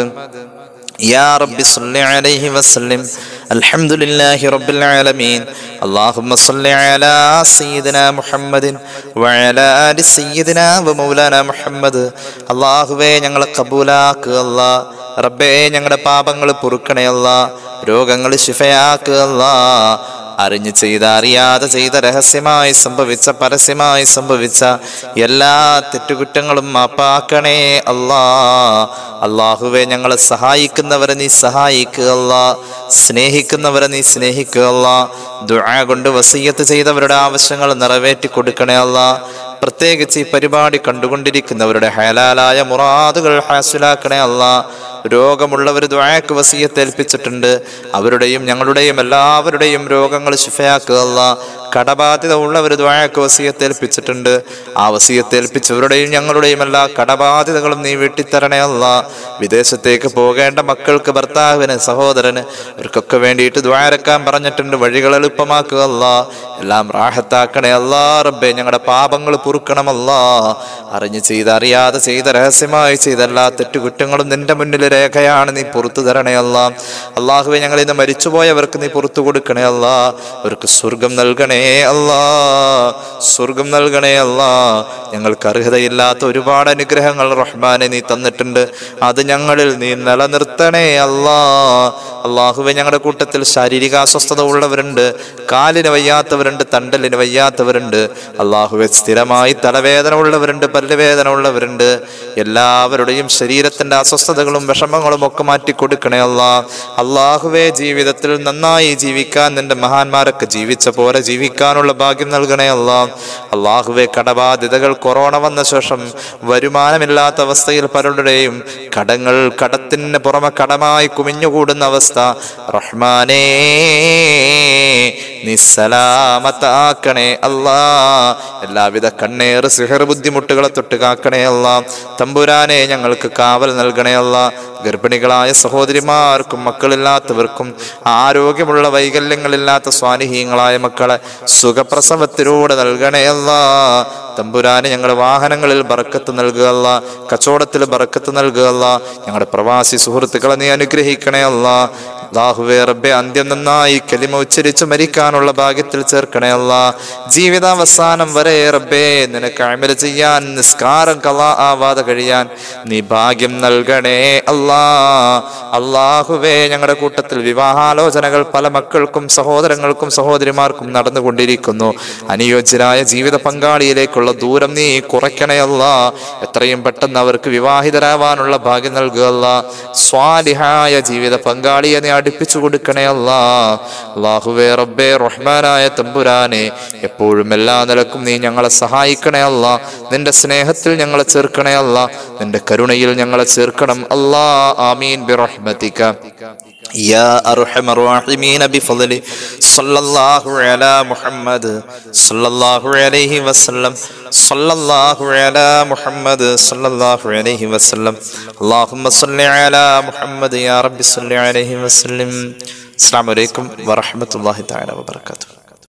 يا رب صل عليه وسلم الحمد لله رب العالمين اللهم صل على سيدنا محمد وعلى آل سيدنا ومولانا محمد അള്ളാഹുവേ ഞങ്ങളെ കബൂലാക്കുക അല്ലാ റബ്ബേ ഞങ്ങളുടെ പാപങ്ങൾ പൊറുക്കണേ അല്ലാ രോഗങ്ങൾ ശിഫയാക്കുക അല്ലാ അറിഞ്ഞ് ചെയ്ത അറിയാതെ ചെയ്ത രഹസ്യമായി സംഭവിച്ച പരസ്യമായി സംഭവിച്ച എല്ലാ തെറ്റുകുറ്റങ്ങളും മാപ്പാക്കണേ അല്ലാ അള്ളാഹുവെ ഞങ്ങളെ സഹായിക്കുന്നവരെ നീ സഹായിക്കുക അല്ലാ സ്നേഹിക്കുന്നവരെ നീ സ്നേഹിക്കുക അല്ലാ ദുആ കൊണ്ട് വസീയത്ത് ചെയ്തവരുടെ ആവശ്യങ്ങൾ നിറവേറ്റി കൊടുക്കണേ അല്ലാ പ്രത്യേകിച്ച് ഈ പരിപാടി കണ്ടുകൊണ്ടിരിക്കുന്നവരുടെ ഹലാലായ മുറാദുകൾ ഹാസിലാക്കണേ അല്ലാ രോഗമുള്ളവർ ദ്വായക്ക് വസീയത്ത് ഏൽപ്പിച്ചിട്ടുണ്ട് അവരുടെയും ഞങ്ങളുടെയും എല്ലാവരുടെയും രോഗങ്ങൾ ശിഫയാക്കുക അല്ലാ കടബാധ്യത ഉള്ളവർ ദ്വായക്ക് വസീയത്ത് ഏൽപ്പിച്ചിട്ടുണ്ട് ആ വസീയത്ത് ഏൽപ്പിച്ചവരുടെയും ഞങ്ങളുടെയും എല്ലാ കടബാധ്യതകളും നീ വെട്ടിത്തരണേ അല്ല വിദേശത്തേക്ക് പോകേണ്ട മക്കൾക്ക് ഭർത്താവിന് സഹോദരന് അവർക്കൊക്കെ വേണ്ടിയിട്ട് ദ്വാരക്കാൻ പറഞ്ഞിട്ടുണ്ട് വഴികൾ എളുപ്പമാക്കുക അല്ല എല്ലാം റാഹത്താക്കണേ അല്ലാ റബ്ബെ ഞങ്ങളുടെ പാപങ്ങൾ പൊറുക്കണമല്ല അറിഞ്ഞ് ചെയ്ത് അറിയാതെ ചെയ്ത രഹസ്യമായി ചെയ്ത എല്ലാ തെറ്റുകുറ്റങ്ങളും നിന്റെ മുന്നിൽ രേഖയാണ് നീ പുറത്തു തരണേ അല്ല അള്ളാഹുവെ ഞങ്ങൾ ഇന്ന് മരിച്ചുപോയവർക്ക് നീ പുറത്തു കൊടുക്കണേ അല്ല അവർക്ക് സ്വർഗം നൽകണേ അല്ലാ സ്വർഗം നൽകണേ അല്ലാ ഞങ്ങൾക്ക് അർഹതയില്ലാത്ത ഒരുപാട് അനുഗ്രഹങ്ങൾ റഹ്മാനെ നീ തന്നിട്ടുണ്ട് അത് ഞങ്ങളിൽ നീ നിലനിർത്തണേ അല്ലാ അള്ളാഹുവെ ഞങ്ങളുടെ കൂട്ടത്തിൽ ശാരീരിക അസ്വസ്ഥത ഉള്ളവരുണ്ട് കാലിന് വയ്യാത്തവരുണ്ട് തണ്ടലിന് വയ്യാത്തവരുണ്ട് അള്ളാഹുവെ സ്ഥിരമായി തലവേദന ഉള്ളവരുണ്ട് പല്ലുവേദന ഉള്ളവരുണ്ട് എല്ലാവരുടെയും ശരീരത്തിന്റെ അസ്വസ്ഥതകളും വിഷമങ്ങളും ഒക്കെ മാറ്റി കൊടുക്കണേ അല്ലാ അള്ളാഹുവെ ജീവിതത്തിൽ നന്നായി ജീവിക്കാൻ നിന്റെ മഹാന്മാരൊക്കെ ജീവിച്ച പോലെ ജീവിക്കാനുള്ള ഭാഗ്യം നൽകണേ അല്ലാ അള്ളാഹുവെ കടബാധ്യതകൾ കൊറോണ വന്ന ശേഷം വരുമാനമില്ലാത്ത അവസ്ഥയിൽ പലരുടെയും കടങ്ങൾ കടത്തിന് പുറമെ കടമായി കുമിഞ്ഞുകൂടുന്ന അവസ്ഥ റഹ്മാനേ നിസ്സലാമത്താക്കണേ അല്ലാ എല്ലാവിധ കണ്ണേറ് സിഹർ ബുദ്ധിമുട്ടുകളെ തൊട്ട് കാക്കണേ അല്ല തമ്പുരാനെ ഞങ്ങൾക്ക് കാവൽ നൽകണേ അല്ല ഗർഭിണികളായ സഹോദരിമാർക്കും മക്കളില്ലാത്തവർക്കും ആരോഗ്യമുള്ള വൈകല്യങ്ങളില്ലാത്ത സ്വാനിഹീങ്ങളായ മക്കളെ സുഖപ്രസവത്തിലൂടെ നൽകണേ അല്ല തമ്പുരാനെ ഞങ്ങളുടെ വാഹനങ്ങളിൽ ബറക്കത്ത് നൽകുകയല്ല കച്ചവടത്തിൽ ബറക്കത്ത് നൽകുകയല്ല ഞങ്ങളുടെ പ്രവാസി സുഹൃത്തുക്കളെ നീ അനുഗ്രഹിക്കണേ അല്ല അള്ളാഹുവേ റബ്ബെ അന്ത്യം നന്നായി കലിമ ഉച്ചരിച്ച് മരിക്കാനുള്ള ഭാഗ്യത്തിൽ ചേർക്കണേ അല്ല ജീവിതാവസാനം വരെ റബ്ബേ നിനക്ക് അമല ചെയ്യാൻ നിസ്കാരം കല ആവാതെ കഴിയാൻ നീ ഭാഗ്യം നൽകണേ അല്ലാ അള്ളാഹുവേ ഞങ്ങളുടെ കൂട്ടത്തിൽ വിവാഹാലോചനകൾ പല മക്കൾക്കും സഹോദരങ്ങൾക്കും സഹോദരിമാർക്കും നടന്നുകൊണ്ടിരിക്കുന്നു അനുയോജ്യരായ ജീവിത പങ്കാളിയിലേക്കുള്ള ദൂരം നീ കുറയ്ക്കണേ അല്ല എത്രയും പെട്ടെന്ന് അവർക്ക് വിവാഹിതരാവാനുള്ള ഭാഗ്യം നൽകുക അല്ല സ്വാലിഹായ ജീവിത പങ്കാളിയെ നീ അടുപ്പിച്ചു കൊടുക്കണേ അല്ല അള്ളാഹുവേ റബ്ബേ റഹ്മാനായ തമ്പുരാനെ എപ്പോഴും എല്ലാ നിലക്കും നീ ഞങ്ങളെ സഹായിക്കണേ അല്ല നിന്റെ സ്നേഹത്തിൽ ഞങ്ങളെ ചേർക്കണേ അല്ല നിന്റെ കരുണയിൽ ഞങ്ങളെ ചേർക്കണം അല്ലാ ആമീൻ ബിറഹ്മതിക يا أرحم الراحمين بفضل صلى الله على محمد صلى الله عليه وسلم صلى الله على محمد صلى الله عليه وسلم اللهم صل على محمد يا رب صل عليه وسلم السلام عليكم ورحمة الله تعالى وبركاته